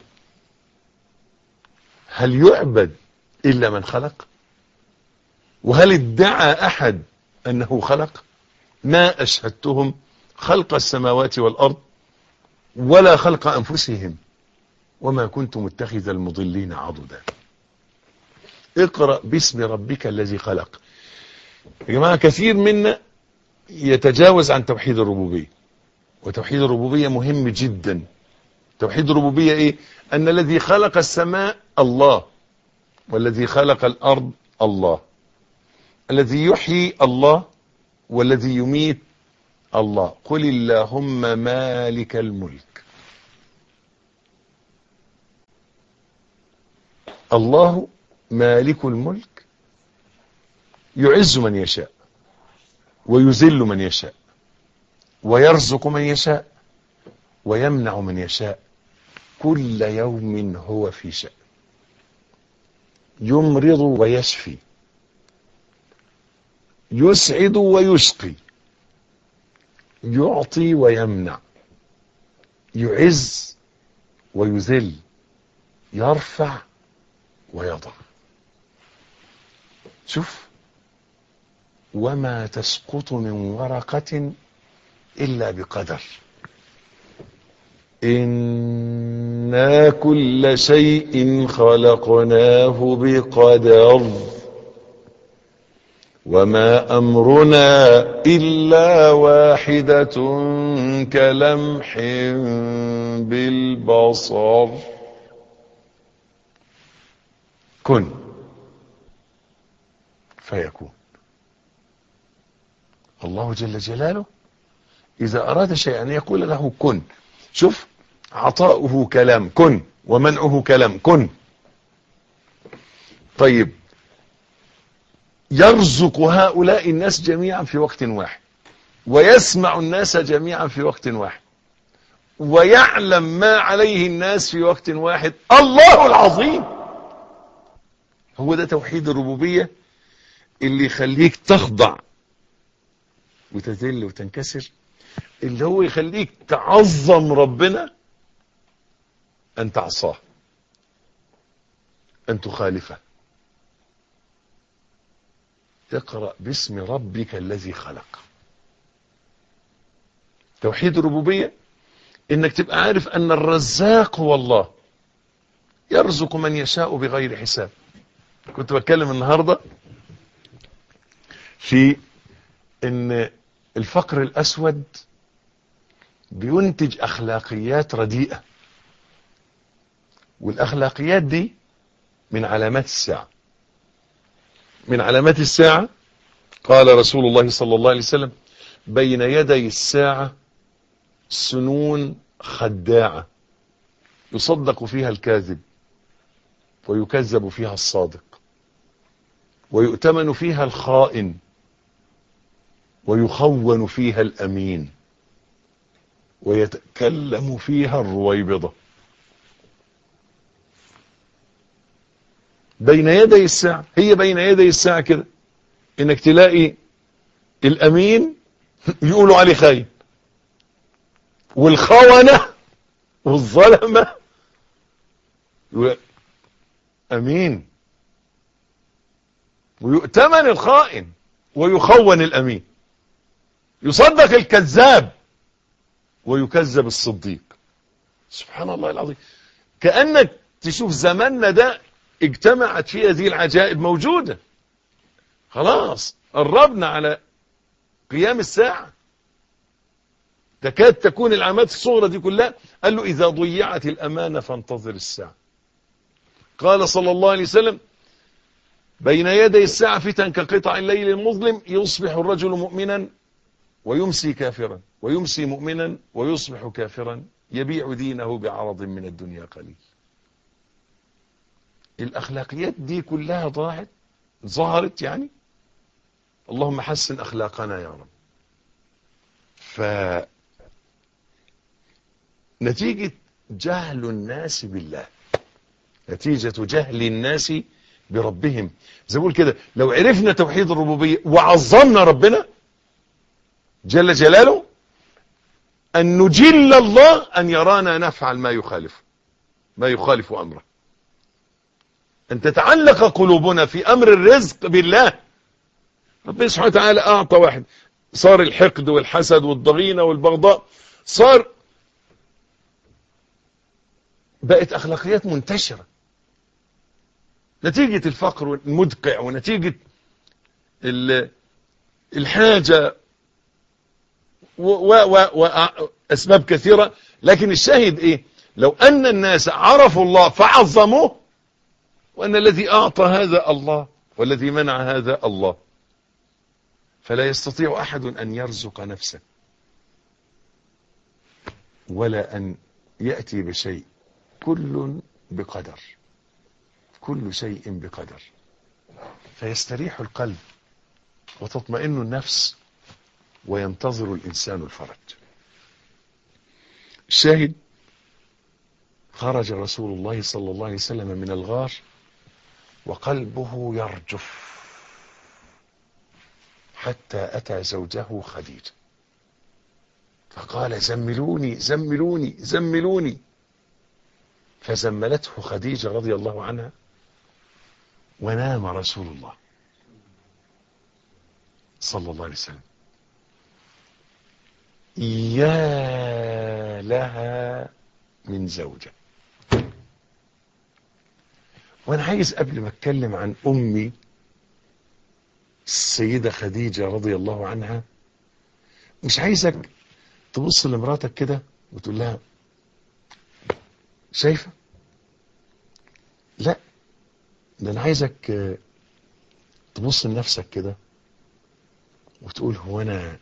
هل يعبد إلا من خلق وهل ادعى أحد أنه خلق ما أشهدتهم خلق السماوات والأرض ولا خلق أنفسهم وما كنت متخذ المضلين عضدا اقرأ باسم ربك الذي خلق يا جماعة كثير منا يتجاوز عن توحيد الربوبية وتوحيد الربوبية مهم جدا توحيد الربوبية ايه ان الذي خلق السماء الله والذي خلق الارض الله الذي يحيي الله والذي يميت الله قل اللهم مالك الملك الله مالك الملك يعز من يشاء ويذل من يشاء ويرزق من يشاء ويمنع من يشاء كل يوم هو في شأن يمرض ويشفي يسعد ويشقي يعطي ويمنع يعز ويذل يرفع ويضع شوف وما تسقط من ورقة إلا بقدر إنا كل شيء خلقناه بقدر وما أمرنا إلا واحدة كلمح بالبصر كن فيكون الله جل جلاله إذا أراد شيئا يقول له كن شوف عطاؤه كلام كن ومنعه كلام كن طيب يرزق هؤلاء الناس جميعا في وقت واحد ويسمع الناس جميعا في وقت واحد ويعلم ما عليه الناس في وقت واحد الله العظيم هو ده توحيد الربوبية اللي يخليك تخضع وتذل وتنكسر اللي هو يخليك تعظم ربنا أن تعصاه أن تخالفه اقرأ باسم ربك الذي خلق توحيد الربوبية انك تبقى عارف ان الرزاق هو الله يرزق من يشاء بغير حساب كنت بتكلم النهاردة في ان الفقر الاسود بينتج اخلاقيات رديئة والاخلاقيات دي من علامات الساعة من علامات الساعة قال رسول الله صلى الله عليه وسلم بين يدي الساعة سنون خداعة يصدق فيها الكاذب ويكذب فيها الصادق ويؤتمن فيها الخائن ويخون فيها الأمين ويتكلم فيها الرويبضة بين يدي الساعة هي بين يدي الساعة كده انك تلاقي الامين يقولوا عليه خاين والخونة والظلمة يقول امين ويؤتمن الخائن ويخون الامين يصدق الكذاب ويكذب الصديق سبحان الله العظيم كأنك تشوف زماننا ده اجتمعت فيه هذه العجائب موجودة خلاص قربنا على قيام الساعة تكاد تكون العلامات الصغرى دي كلها قال له إذا ضيعت الأمانة فانتظر الساعة قال صلى الله عليه وسلم بين يدي الساعة فتن كقطع الليل المظلم يصبح الرجل مؤمنا ويمسي كافرا ويمسي مؤمنا ويصبح كافرا يبيع دينه بعرض من الدنيا قليل الأخلاقيات دي كلها ضاعت ظهرت يعني اللهم حسن أخلاقنا يا رب ف نتيجة جهل الناس بالله نتيجة جهل الناس بربهم زي بقول كده لو عرفنا توحيد الربوبية وعظمنا ربنا جل جلاله أن نجل الله أن يرانا نفعل ما يخالف ما يخالف أمره أن تتعلق قلوبنا في أمر الرزق بالله ربنا سبحانه وتعالى أعطى واحد صار الحقد والحسد والضغينة والبغضاء صار بقت أخلاقيات منتشرة نتيجة الفقر المدقع ونتيجة الحاجة وأسباب كثيرة لكن الشاهد إيه لو أن الناس عرفوا الله فعظموه وأن الذي أعطى هذا الله والذي منع هذا الله فلا يستطيع أحد أن يرزق نفسه ولا أن يأتي بشيء كل بقدر كل شيء بقدر فيستريح القلب وتطمئن النفس وينتظر الإنسان الفرج الشاهد خرج رسول الله صلى الله عليه وسلم من الغار وقلبه يرجف حتى أتى زوجه خديجة فقال زملوني زملوني زملوني فزملته خديجة رضي الله عنها ونام رسول الله صلى الله عليه وسلم يا لها من زوجة وانا عايز قبل ما اتكلم عن امي السيدة خديجة رضي الله عنها مش عايزك تبص لمراتك كده وتقول لها شايفة لا ده انا عايزك تبص لنفسك كده وتقول هو انا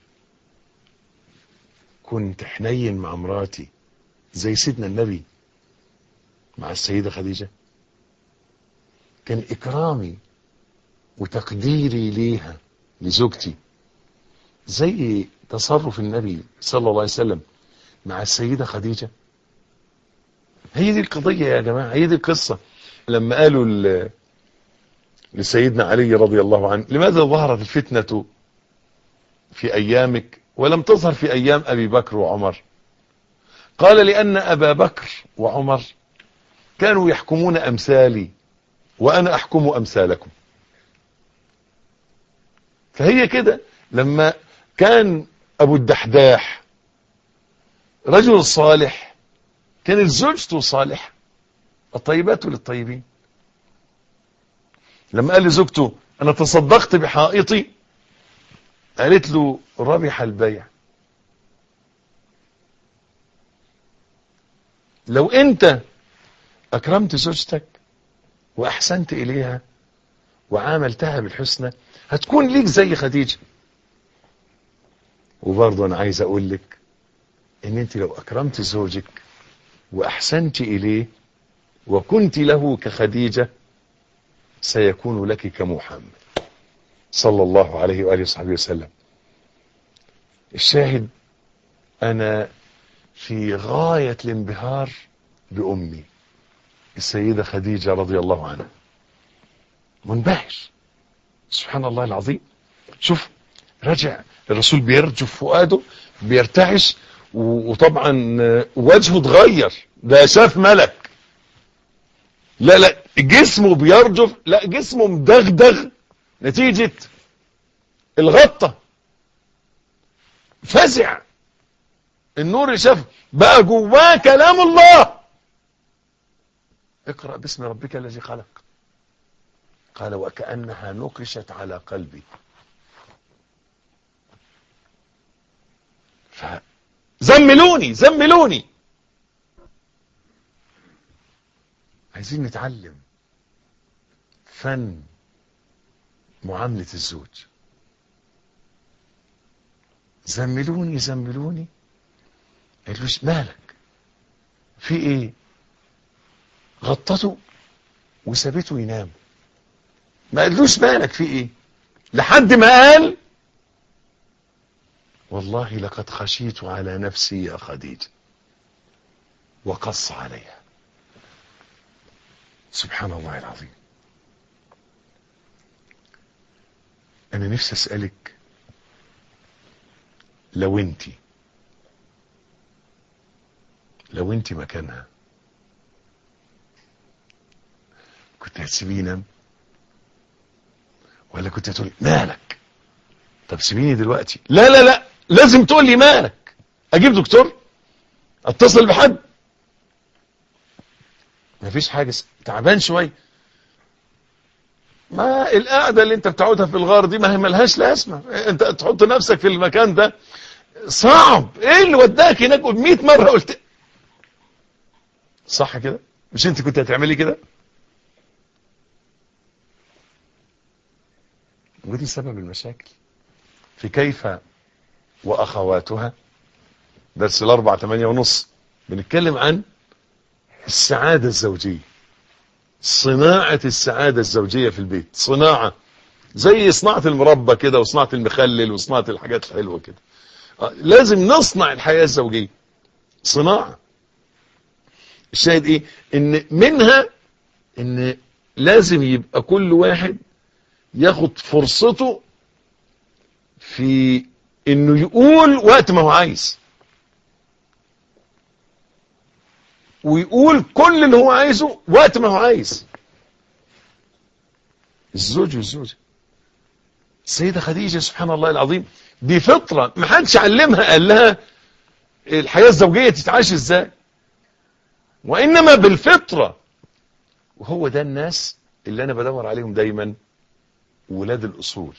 كنت حنين مع مراتي زي سيدنا النبي مع السيدة خديجة كان إكرامي وتقديري ليها لزوجتي زي تصرف النبي صلى الله عليه وسلم مع السيدة خديجة هي دي القضية يا جماعة هي دي القصة لما قالوا لسيدنا علي رضي الله عنه لماذا ظهرت الفتنة في أيامك ولم تظهر في أيام أبي بكر وعمر قال لأن أبا بكر وعمر كانوا يحكمون أمثالي وأنا أحكم أمثالكم فهي كده لما كان ابو الدحداح رجل صالح كانت زوجته صالحة الطيبات للطيبين لما قال لزوجته انا تصدقت بحائطي قالت له ربح البيع لو انت اكرمت زوجتك واحسنت اليها وعاملتها بالحسنى هتكون ليك زي خديجة وبرضه انا عايز اقول لك ان انت لو اكرمت زوجك واحسنت اليه وكنت له كخديجة سيكون لك كمحمد صلى الله عليه وآله وصحبه وسلم الشاهد أنا في غاية الانبهار بأمي السيدة خديجة رضي الله عنها منبهر سبحان الله العظيم شوف رجع الرسول بيرجف فؤاده بيرتعش وطبعا وجهه اتغير ده شاف ملك لا لا جسمه بيرجف لا جسمه مدغدغ نتيجة الغطة فزع النور اللي شافه بقى جواه كلام الله اقرأ باسم ربك الذي خلق قال وكأنها نقشت على قلبي زملوني زملوني عايزين نتعلم فن معاملة الزوج زملوني زملوني قالوش مالك في ايه غطته وسابته ينام ما قالوش مالك في ايه لحد ما قال والله لقد خشيت على نفسي يا خديجة وقص عليها سبحان الله العظيم انا نفسي اسألك لو انت لو انت مكانها كنت هتسيبيه ينام ولا كنت هتقولي مالك طب سيبيني دلوقتي لا لا لا لازم تقول لي مالك اجيب دكتور اتصل بحد مفيش حاجة تعبان شوية ما القعدة اللي انت بتقعدها في الغار دي ما هي ملهاش لازمة انت تحط نفسك في المكان ده صعب ايه اللي وداك هناك 100 مرة قلت صح كده مش انت كنت هتعملي كده ودي سبب المشاكل في كيف واخواتها درس الاربع تمانية ونص بنتكلم عن السعادة الزوجية صناعة السعادة الزوجية في البيت صناعة زي صناعة المربى كده وصناعة المخلل وصناعة الحاجات الحلوة كده لازم نصنع الحياة الزوجية صناعة الشاهد ايه ان منها ان لازم يبقى كل واحد ياخد فرصته في انه يقول وقت ما هو عايز ويقول كل اللي هو عايزه وقت ما هو عايز الزوج والزوجة السيدة خديجة سبحان الله العظيم دي فطرة ما حدش علمها قال لها الحياة الزوجية تتعاش ازاي وانما بالفطرة وهو ده الناس اللي انا بدور عليهم دايما ولاد الاصول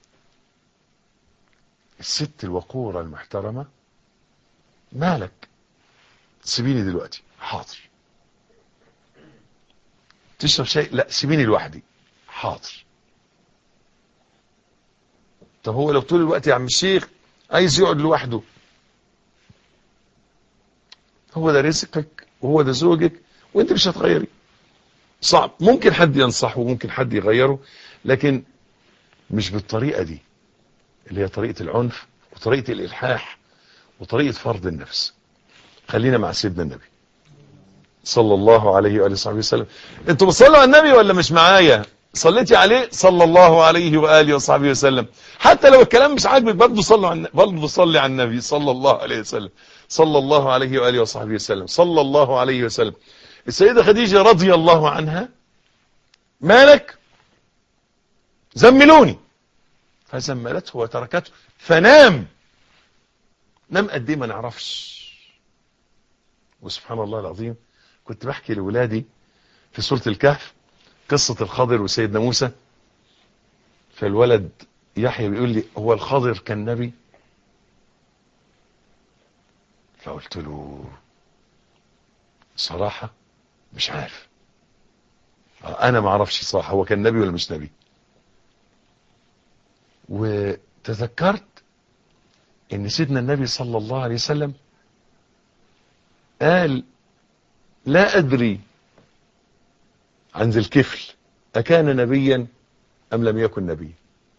الست الوقورة المحترمة مالك سيبيني دلوقتي حاضر تشرب شيء لا سيبيني لوحدي حاضر طب هو لو طول الوقت يا عم الشيخ عايز يقعد لوحده هو ده رزقك وهو ده زوجك وانت مش هتغيري صعب ممكن حد ينصحه وممكن حد يغيره لكن مش بالطريقة دي اللي هي طريقة العنف وطريقة الإلحاح وطريقة فرض النفس خلينا مع سيدنا النبي صلى الله عليه وآله وصحبه وسلم انتوا بتصلوا على النبي ولا مش معايا صليتي عليه صلى الله عليه وآله وصحبه وسلم حتى لو الكلام مش عاجبك برضه صلوا على برضه صلي على النبي صلى الله عليه وسلم صلى الله عليه وآله وصحبه وسلم صلى الله عليه وسلم السيدة خديجة رضي الله عنها مالك زملوني فزملته وتركته فنام نام قد ايه ما نعرفش وسبحان الله العظيم كنت بحكي لولادي في سورة الكهف قصة الخضر وسيدنا موسى فالولد يحيى بيقول لي هو الخضر كان نبي فقلت له صراحة مش عارف انا ما اعرفش صراحة هو كان نبي ولا مش نبي وتذكرت ان سيدنا النبي صلى الله عليه وسلم قال لا ادري عن ذي الكفل اكان نبيا ام لم يكن نبيا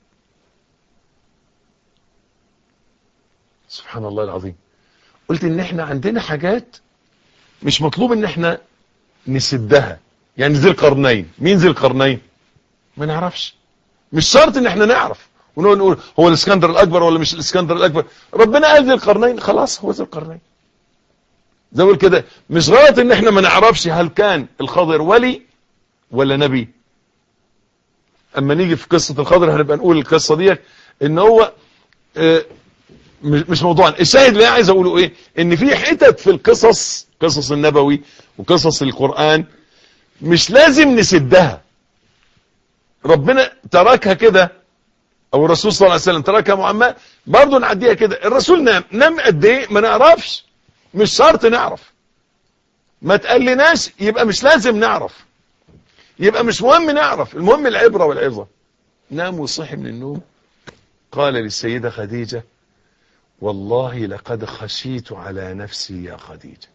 سبحان الله العظيم قلت ان احنا عندنا حاجات مش مطلوب ان احنا نسدها يعني ذي القرنين مين ذي القرنين ما نعرفش مش شرط ان احنا نعرف ونقول نقول هو الاسكندر الاكبر ولا مش الاسكندر الاكبر ربنا قال ذي القرنين خلاص هو ذي القرنين زي ما كده مش غلط ان احنا ما نعرفش هل كان الخضر ولي ولا نبي اما نيجي في قصة الخضر هنبقى نقول القصة دي ان هو اه مش موضوعا الشاهد اللي عايز اقوله ايه ان في حتت في القصص قصص النبوي وقصص القرآن مش لازم نسدها ربنا تركها كده او الرسول صلى الله عليه وسلم تركها معمى برضه نعديها كده الرسول نام نام قد ايه ما نعرفش مش شرط نعرف ما تقلناش يبقى مش لازم نعرف يبقى مش مهم نعرف المهم العبرة والعظة نام وصحي من النوم قال للسيدة خديجة والله لقد خشيت على نفسي يا خديجة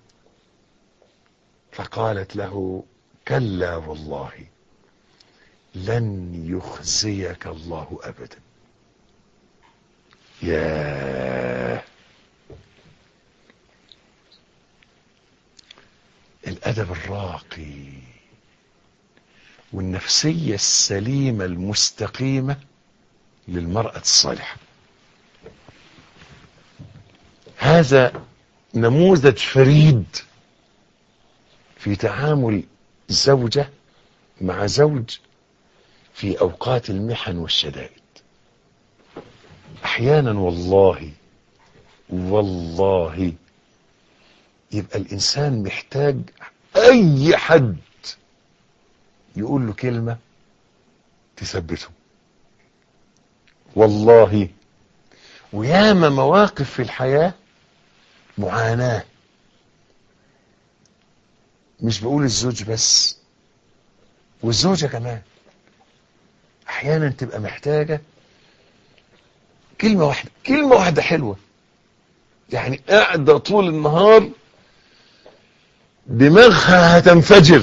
فقالت له كلا والله لن يخزيك الله أبدا يا الأدب الراقي والنفسية السليمة المستقيمة للمرأة الصالحة هذا نموذج فريد في تعامل زوجة مع زوج في أوقات المحن والشدائد أحيانا والله والله يبقى الإنسان محتاج أي حد يقول له كلمة تثبته والله وياما مواقف في الحياة معاناة مش بقول الزوج بس والزوجة كمان احيانا تبقى محتاجة كلمة واحدة كلمة واحدة حلوة يعني قاعدة طول النهار دماغها هتنفجر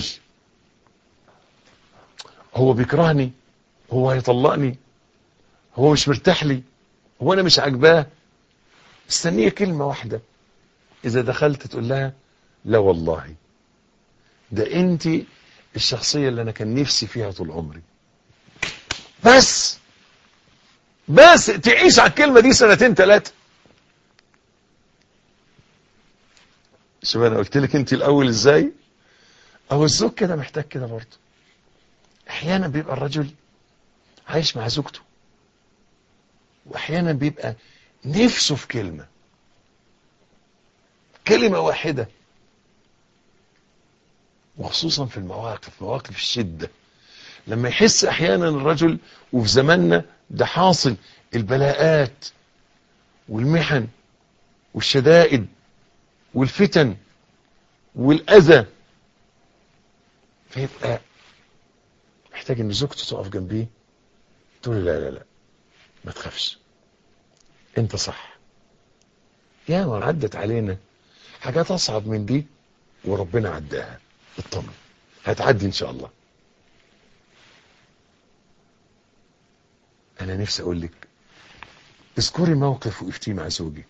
هو بيكرهني هو هيطلقني هو مش مرتاح لي هو انا مش عاجباه مستنيه كلمة واحدة اذا دخلت تقول لها لا والله ده انت الشخصية اللي انا كان نفسي فيها طول عمري بس بس تعيش على الكلمة دي سنتين ثلاثة شوف انا قلت لك انت الاول ازاي او الزوج كده محتاج كده برضه احيانا بيبقى الرجل عايش مع زوجته واحيانا بيبقى نفسه في كلمة كلمة واحدة وخصوصا في المواقف مواقف الشدة لما يحس احيانا الرجل وفي زماننا ده حاصل البلاءات والمحن والشدائد والفتن والأذى فيبقى محتاج ان زوجته تقف جنبيه تقول لا لا لا ما تخافش انت صح يا ما عدت علينا حاجات اصعب من دي وربنا عداها اطمن هتعدي ان شاء الله انا نفسي اقول لك اذكري موقف وقفتيه مع زوجك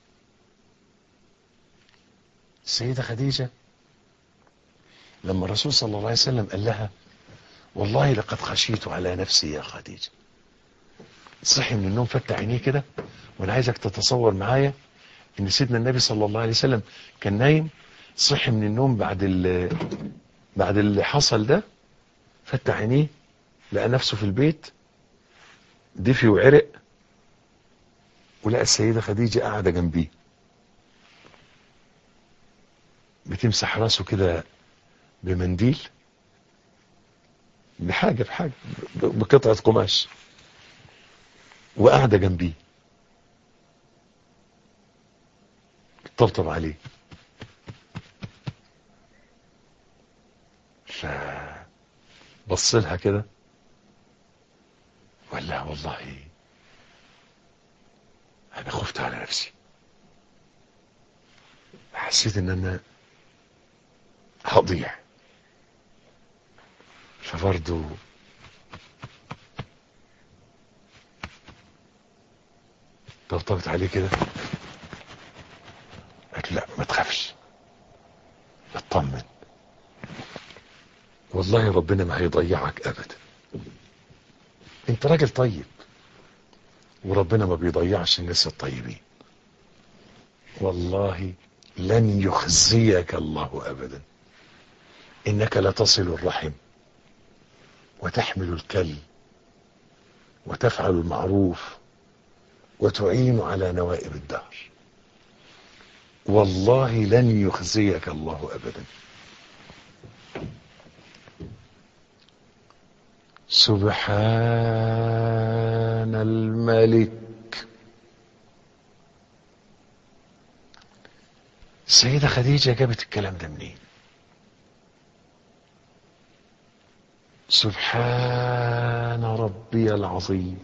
السيدة خديجة لما الرسول صلى الله عليه وسلم قال لها والله لقد خشيت على نفسي يا خديجة صحي من النوم فتح عينيه كده وانا عايزك تتصور معايا ان سيدنا النبي صلى الله عليه وسلم كان نايم صحي من النوم بعد بعد اللي حصل ده فتح عينيه لقى نفسه في البيت دفي وعرق ولقى السيدة خديجة قاعدة جنبيه بتمسح راسه كده بمنديل بحاجة بحاجة ب- بقطعة قماش وقاعدة جنبيه طبطب عليه فبص لها كده وقال لها والله انا خفت على نفسي حسيت ان انا هضيع فبرضه طبطبت عليه كده قالت لا ما تخافش اطمن والله ربنا ما هيضيعك ابدا انت راجل طيب وربنا ما بيضيعش الناس الطيبين والله لن يخزيك الله ابدا انك لتصل الرحم وتحمل الكل وتفعل المعروف وتعين على نوائب الدهر والله لن يخزيك الله ابدا سبحان الملك السيدة خديجة جابت الكلام ده منين سبحان ربي العظيم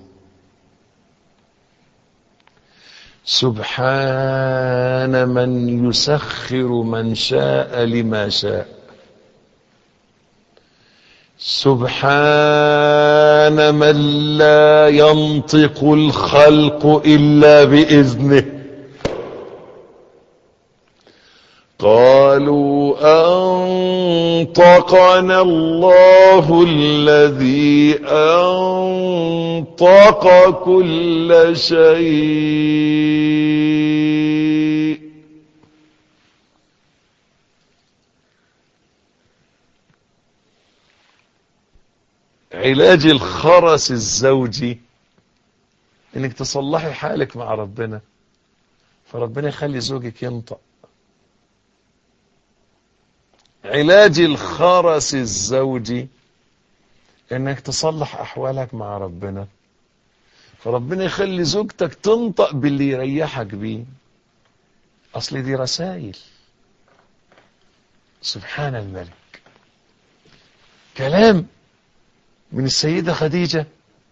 سبحان من يسخر من شاء لما شاء سبحان من لا ينطق الخلق إلا بإذنه قالوا أنطقنا الله الذي أنطق كل شيء علاج الخرس الزوجي انك تصلحي حالك مع ربنا فربنا يخلي زوجك ينطق علاج الخرس الزوجي انك تصلح احوالك مع ربنا فربنا يخلي زوجتك تنطق باللي يريحك بيه اصل دي رسائل سبحان الملك كلام من السيدة خديجة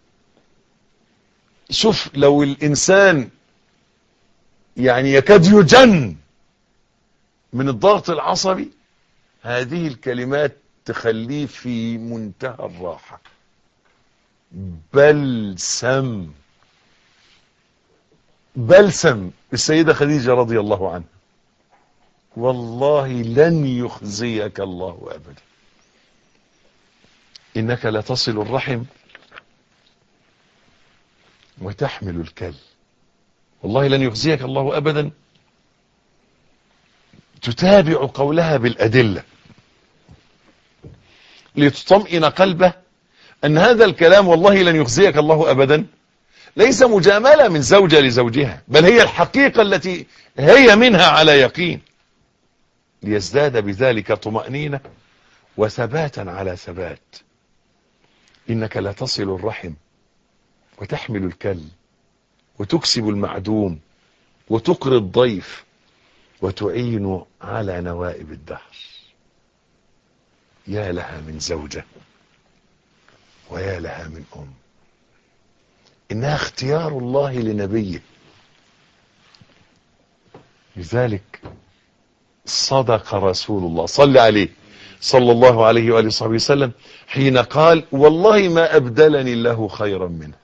شوف لو الإنسان يعني يكاد يجن من الضغط العصبي هذه الكلمات تخليه في منتهى الراحة بلسم بلسم السيدة خديجة رضي الله عنها والله لن يخزيك الله أبدا إنك لتصل الرحم وتحمل الكل والله لن يخزيك الله أبدا تتابع قولها بالأدلة لتطمئن قلبه أن هذا الكلام والله لن يخزيك الله أبدا ليس مجاملة من زوجة لزوجها بل هي الحقيقة التي هي منها على يقين ليزداد بذلك طمأنينة وثباتا على ثبات إنك لا تصل الرحم وتحمل الكل وتكسب المعدوم وتقري الضيف وتعين على نوائب الدهر يا لها من زوجة ويا لها من أم إنها اختيار الله لنبيه لذلك صدق رسول الله صلى عليه صلى الله عليه وآله وصحبه وسلم حين قال والله ما أبدلني الله خيرا منها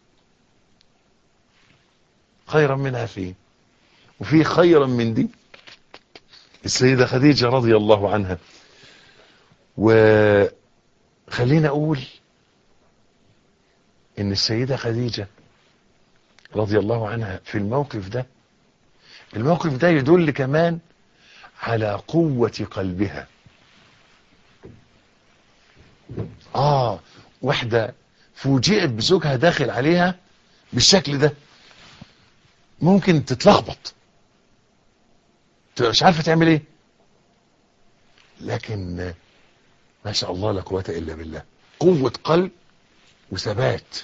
خيرا منها فيه وفي خيرا من دي السيدة خديجة رضي الله عنها وخلينا أقول إن السيدة خديجة رضي الله عنها في الموقف ده الموقف ده يدل كمان على قوة قلبها آه واحدة فوجئت بزوجها داخل عليها بالشكل ده ممكن تتلخبط تبقى مش عارفه تعمل ايه لكن ما شاء الله لا قوه الا بالله قوه قلب وثبات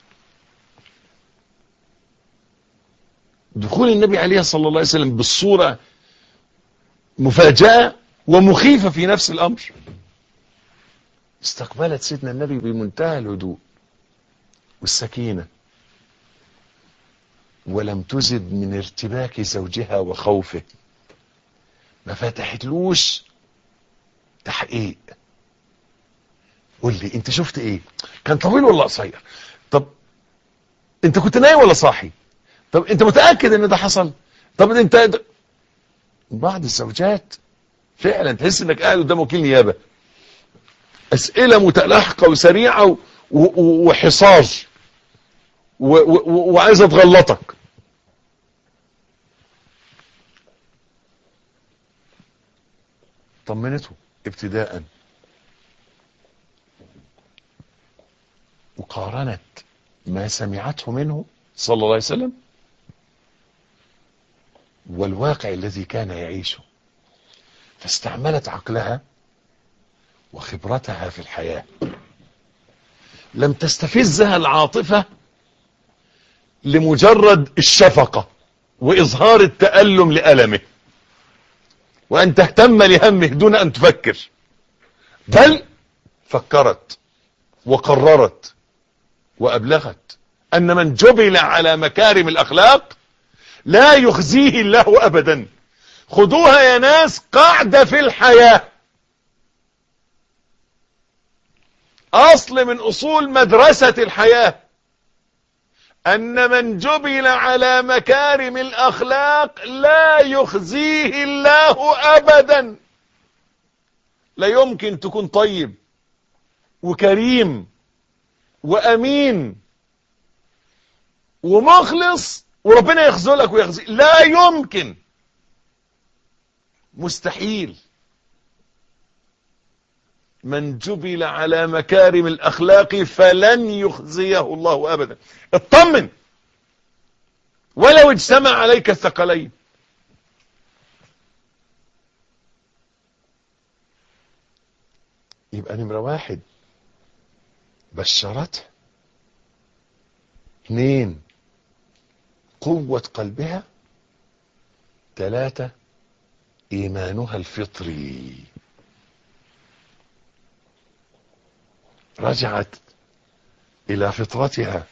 دخول النبي عليه صلى الله عليه وسلم بالصوره مفاجاه ومخيفه في نفس الامر استقبلت سيدنا النبي بمنتهى الهدوء والسكينه ولم تزد من ارتباك زوجها وخوفه ما فتحتلوش تحقيق قول لي انت شفت ايه كان طويل ولا قصير طب انت كنت نايم ولا صاحي طب انت متاكد ان ده حصل طب انت بعض الزوجات فعلا تحس انك قاعد قدام وكيل نيابه اسئله متلاحقه وسريعه و- و- وحصار و- و- وعايزه تغلطك طمنته ابتداء وقارنت ما سمعته منه صلى الله عليه وسلم والواقع الذي كان يعيشه فاستعملت عقلها وخبرتها في الحياة لم تستفزها العاطفة لمجرد الشفقة وإظهار التألم لألمه وأن تهتم لهمه دون أن تفكر بل فكرت وقررت وأبلغت أن من جبل على مكارم الأخلاق لا يخزيه الله أبدا خدوها يا ناس قاعدة في الحياة أصل من أصول مدرسة الحياة أن من جبل على مكارم الأخلاق لا يخزيه الله أبدا لا يمكن تكون طيب وكريم وأمين ومخلص وربنا يخذلك ويخزيك لا يمكن مستحيل من جبل على مكارم الأخلاق فلن يخزيه الله أبدا اطمن ولو اجتمع عليك الثقلين يبقى نمرة واحد بشرته اثنين قوة قلبها ثلاثة إيمانها الفطري رجعت إلى فطرتها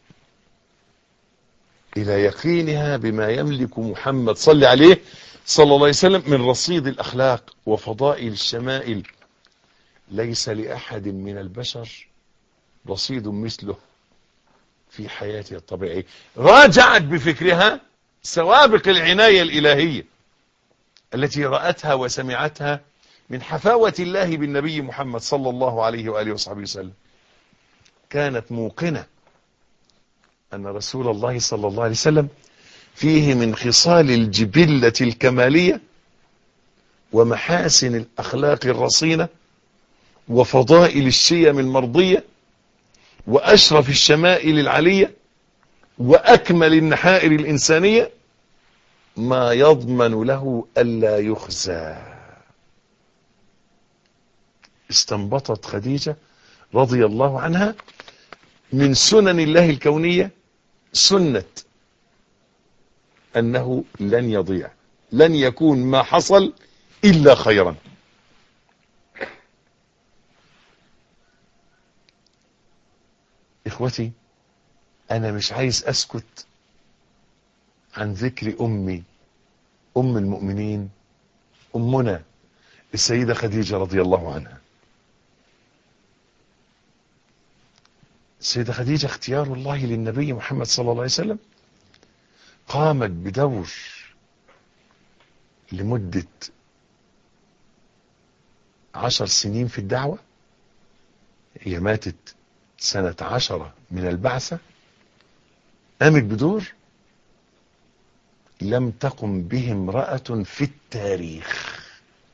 إلى يقينها بما يملك محمد صلى عليه صلى الله عليه وسلم من رصيد الأخلاق وفضائل الشمائل ليس لأحد من البشر رصيد مثله في حياته الطبيعية راجعت بفكرها سوابق العناية الإلهية التي رأتها وسمعتها من حفاوة الله بالنبي محمد صلى الله عليه وآله وصحبه وسلم كانت موقنة أن رسول الله صلى الله عليه وسلم فيه من خصال الجبلة الكمالية ومحاسن الأخلاق الرصينة وفضائل الشيم المرضية وأشرف الشمائل العلية وأكمل النحائر الإنسانية ما يضمن له ألا يخزى استنبطت خديجة رضي الله عنها من سنن الله الكونية سنة أنه لن يضيع لن يكون ما حصل إلا خيرا إخوتي أنا مش عايز أسكت عن ذكر أمي أم المؤمنين أمنا السيدة خديجة رضي الله عنها السيدة خديجة اختيار الله للنبي محمد صلى الله عليه وسلم قامت بدور لمدة عشر سنين في الدعوة هي ماتت سنة عشرة من البعثة قامت بدور لم تقم به امرأة في التاريخ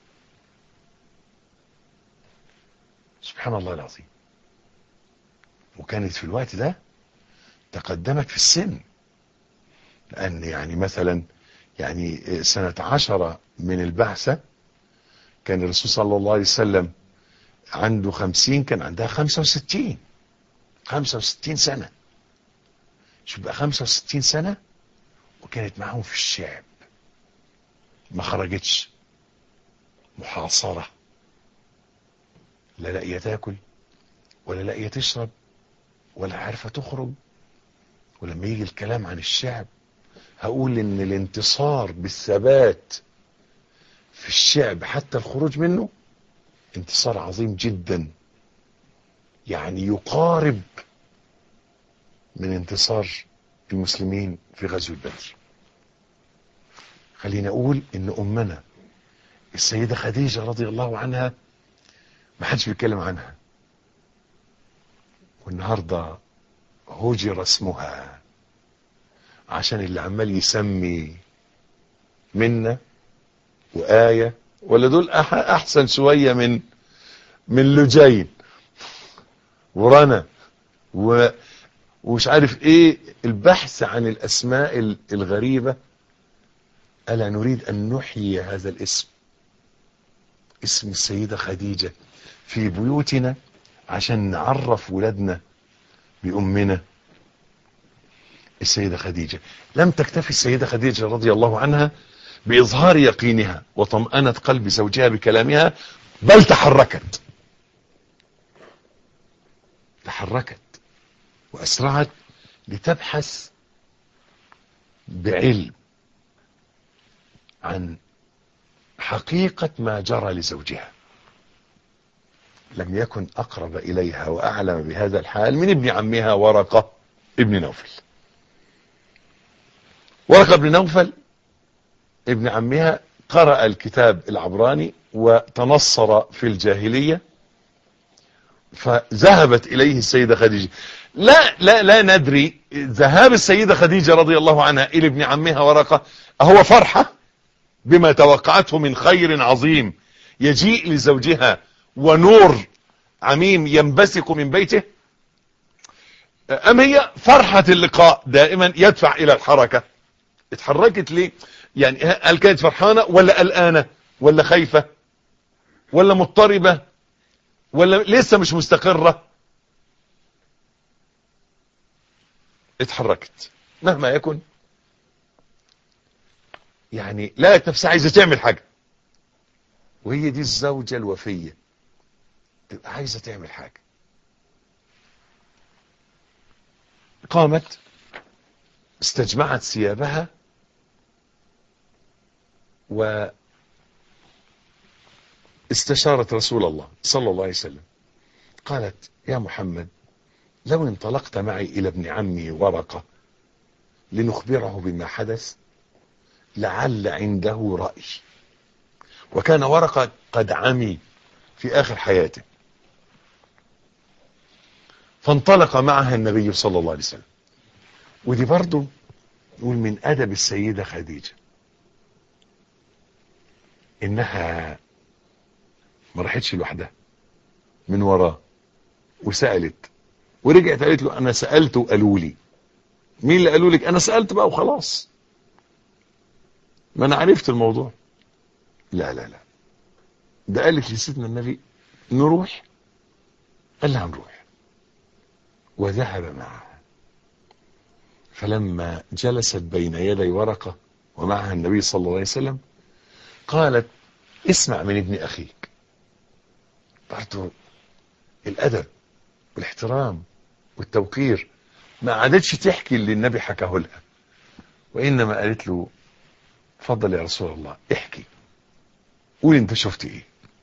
سبحان الله العظيم وكانت في الوقت ده تقدمت في السن لأن يعني مثلا يعني سنة عشرة من البعثة كان الرسول صلى الله عليه وسلم عنده خمسين كان عندها خمسة وستين خمسة وستين سنة شوف بقى خمسة وستين سنة وكانت معاهم في الشعب ما خرجتش محاصرة لا لاقية تاكل ولا لاقية تشرب ولا عارفة تخرج ولما يجي الكلام عن الشعب هقول ان الانتصار بالثبات في الشعب حتى الخروج منه انتصار عظيم جدا يعني يقارب من انتصار المسلمين في غزو بدر خلينا اقول ان امنا السيدة خديجة رضي الله عنها ما حدش بيتكلم عنها والنهاردة هجر اسمها عشان اللي عمال يسمي منا وآية ولا دول أح أحسن شوية من من لجين ورنا و ومش عارف ايه البحث عن الاسماء الغريبة الا نريد ان نحيي هذا الاسم اسم السيدة خديجة في بيوتنا عشان نعرف ولادنا بأمنا السيدة خديجة لم تكتفي السيدة خديجة رضي الله عنها بإظهار يقينها وطمأنة قلب زوجها بكلامها بل تحركت تحركت وأسرعت لتبحث بعلم عن حقيقة ما جرى لزوجها لم يكن أقرب إليها وأعلم بهذا الحال من ابن عمها ورقة ابن نوفل ورقة ابن نوفل ابن عمها قرأ الكتاب العبراني وتنصر في الجاهلية فذهبت إليه السيدة خديجة لا لا لا ندري ذهاب السيدة خديجة رضي الله عنها إلى ابن عمها ورقة أهو فرحة بما توقعته من خير عظيم يجيء لزوجها ونور عميم ينبثق من بيته أم هي فرحة اللقاء دائما يدفع إلى الحركة اتحركت ليه يعني هل كانت فرحانة ولا قلقانة ولا خايفة ولا مضطربة ولا لسه مش مستقرة اتحركت مهما يكن يعني لقت نفسها عايزة تعمل حاجة وهي دي الزوجة الوفية تبقى عايزة تعمل حاجة قامت استجمعت ثيابها و استشارت رسول الله صلى الله عليه وسلم قالت يا محمد لو انطلقت معي إلى ابن عمي ورقة لنخبره بما حدث لعل عنده رأي وكان ورقة قد عمي في آخر حياته فانطلق معها النبي صلى الله عليه وسلم ودي برضو نقول من أدب السيدة خديجة إنها ما راحتش لوحدها من وراه وسألت ورجعت قالت له أنا سألت وقالوا لي مين اللي قالوا لك أنا سألت بقى وخلاص ما أنا عرفت الموضوع لا لا لا ده قالت لسيدنا النبي نروح قال لها نروح وذهب معها فلما جلست بين يدي ورقة ومعها النبي صلى الله عليه وسلم قالت اسمع من ابن أخيك برضو الأدب والاحترام والتوقير ما عادتش تحكي اللي النبي حكاه لها وإنما قالت له فضل يا رسول الله احكي قول انت شفت ايه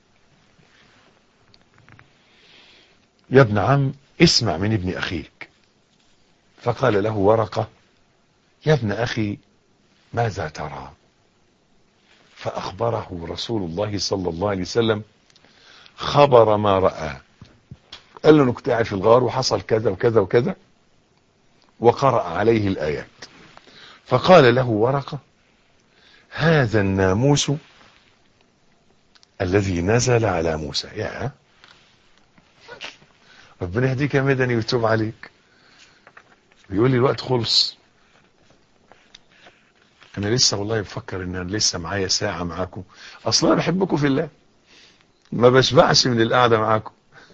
يا ابن عم اسمع من ابن أخيك فقال له ورقة يا ابن أخي ماذا ترى فأخبره رسول الله صلى الله عليه وسلم خبر ما رأى قال له انه كنت قاعد في الغار وحصل كذا وكذا وكذا وقرأ عليه الآيات فقال له ورقة هذا الناموس الذي نزل على موسى يا ربنا يهديك يا مدني ويتوب عليك بيقول لي الوقت خلص انا لسه والله بفكر ان انا لسه معايا ساعة معاكم اصلا انا بحبكم في الله ما بشبعش من القعدة معاكم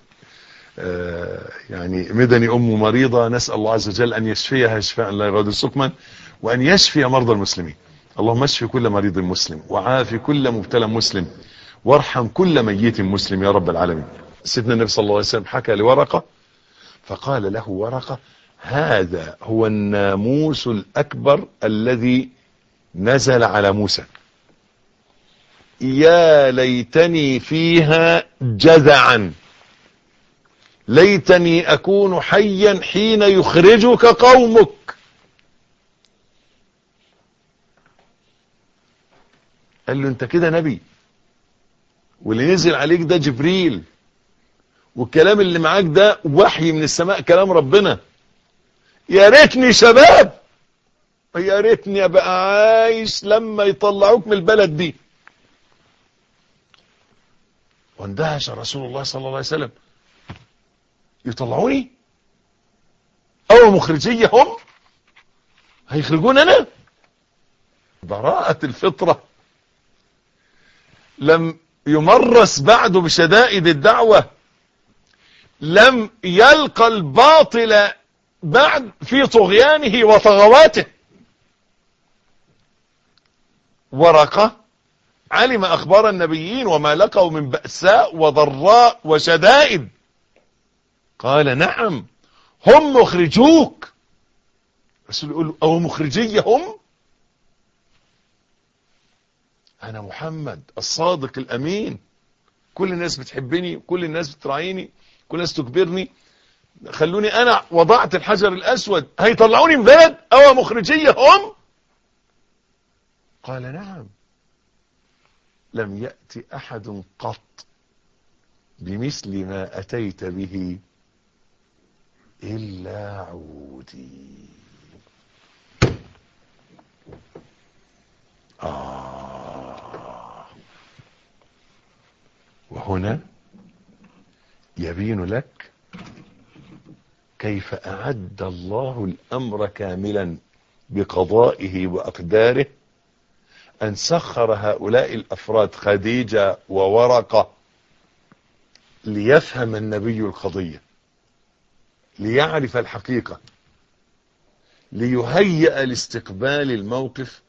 آه يعني مدني ام مريضة نسأل الله عز وجل ان يشفيها شفاء لا يغادر سقما وان يشفي مرضى المسلمين اللهم اشفي كل مريض مسلم وعافي كل مبتلى مسلم وارحم كل ميت مسلم يا رب العالمين سيدنا النبي صلى الله عليه وسلم حكى لورقة فقال له ورقة هذا هو الناموس الأكبر الذي نزل على موسى يا ليتني فيها جذعا ليتني أكون حيا حين يخرجك قومك قال له انت كده نبي واللي نزل عليك ده جبريل والكلام اللي معاك ده وحي من السماء كلام ربنا يا ريتني شباب يا ريتني ابقى عايش لما يطلعوك من البلد دي واندهش رسول الله صلى الله عليه وسلم يطلعوني او مخرجية هم هيخرجون انا براءة الفطرة لم يمرس بعد بشدائد الدعوة لم يلقى الباطل بعد في طغيانه وطغواته ورقة علم أخبار النبيين وما لقوا من بأساء وضراء وشدائد قال نعم هم مخرجوك رسول يقول أو مخرجية هم أنا محمد الصادق الأمين كل الناس بتحبني كل الناس بتراعيني كل الناس تكبرني خلوني أنا وضعت الحجر الأسود هيطلعوني من بلد أو مخرجية هم قال نعم لم يأتي أحد قط بمثل ما أتيت به إلا عودي آه وهنا يبين لك كيف أعد الله الأمر كاملا بقضائه وأقداره أن سخر هؤلاء الأفراد خديجة وورقة ليفهم النبي القضية ليعرف الحقيقة ليهيئ لاستقبال الموقف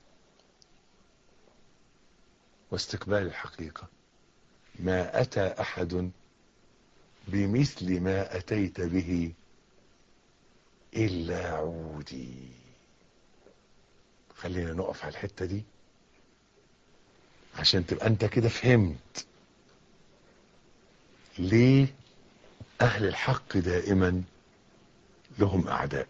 واستقبال الحقيقة ما أتى أحد بمثل ما أتيت به إلا عودي خلينا نقف على الحتة دي عشان تبقى انت كده فهمت ليه اهل الحق دائما لهم اعداء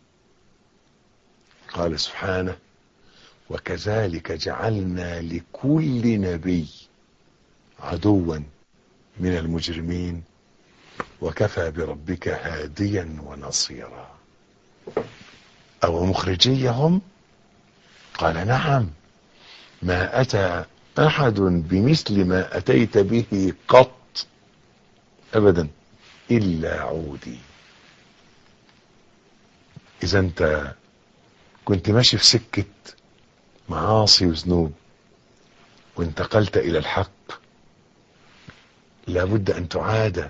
قال سبحانه وكذلك جعلنا لكل نبي عدوا من المجرمين وكفى بربك هاديا ونصيرا او مخرجيهم قال نعم ما اتى احد بمثل ما اتيت به قط ابدا الا عودي اذا انت كنت ماشي في سكة معاصي وذنوب وانتقلت الى الحق لابد ان تعاد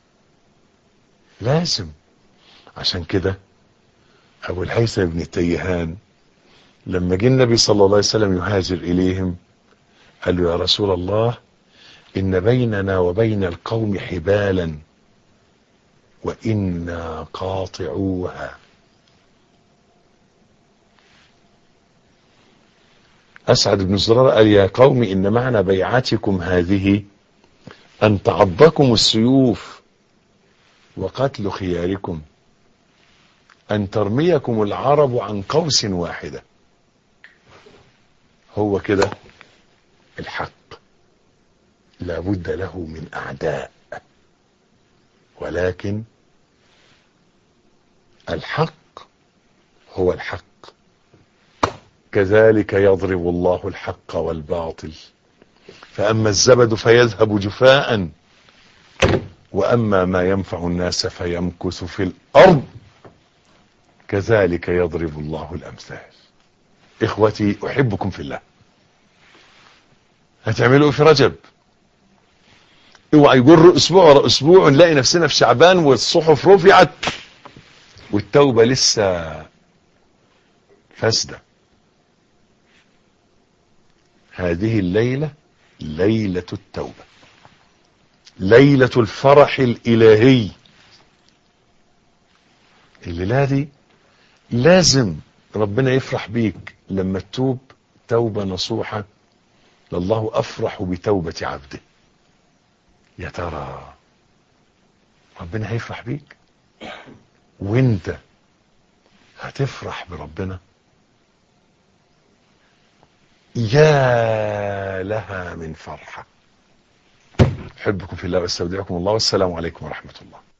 لازم عشان كده ابو الهيثم بن التيهان لما جه النبي صلى الله عليه وسلم يهاجر اليهم قال له يا رسول الله ان بيننا وبين القوم حبالا وانا قاطعوها اسعد بن زرار قال يا قوم ان معنى بيعتكم هذه ان تعضكم السيوف وقتل خياركم ان ترميكم العرب عن قوس واحده هو كده الحق لابد له من اعداء ولكن الحق هو الحق كذلك يضرب الله الحق والباطل فاما الزبد فيذهب جفاء وأما ما ينفع الناس فيمكث في الأرض كذلك يضرب الله الأمثال إخوتي أحبكم في الله هتعملوا إيه في رجب اوعى يجر اسبوع ورا اسبوع ونلاقي نفسنا في شعبان والصحف رفعت والتوبة لسه فاسدة هذه الليلة ليلة التوبة ليلة الفرح الإلهي الليلة دي لازم ربنا يفرح بيك لما تتوب توبة نصوحة لله أفرح بتوبة عبده يا ترى ربنا هيفرح بيك وانت هتفرح بربنا يا لها من فرحة احبكم في الله واستودعكم الله والسلام عليكم ورحمة الله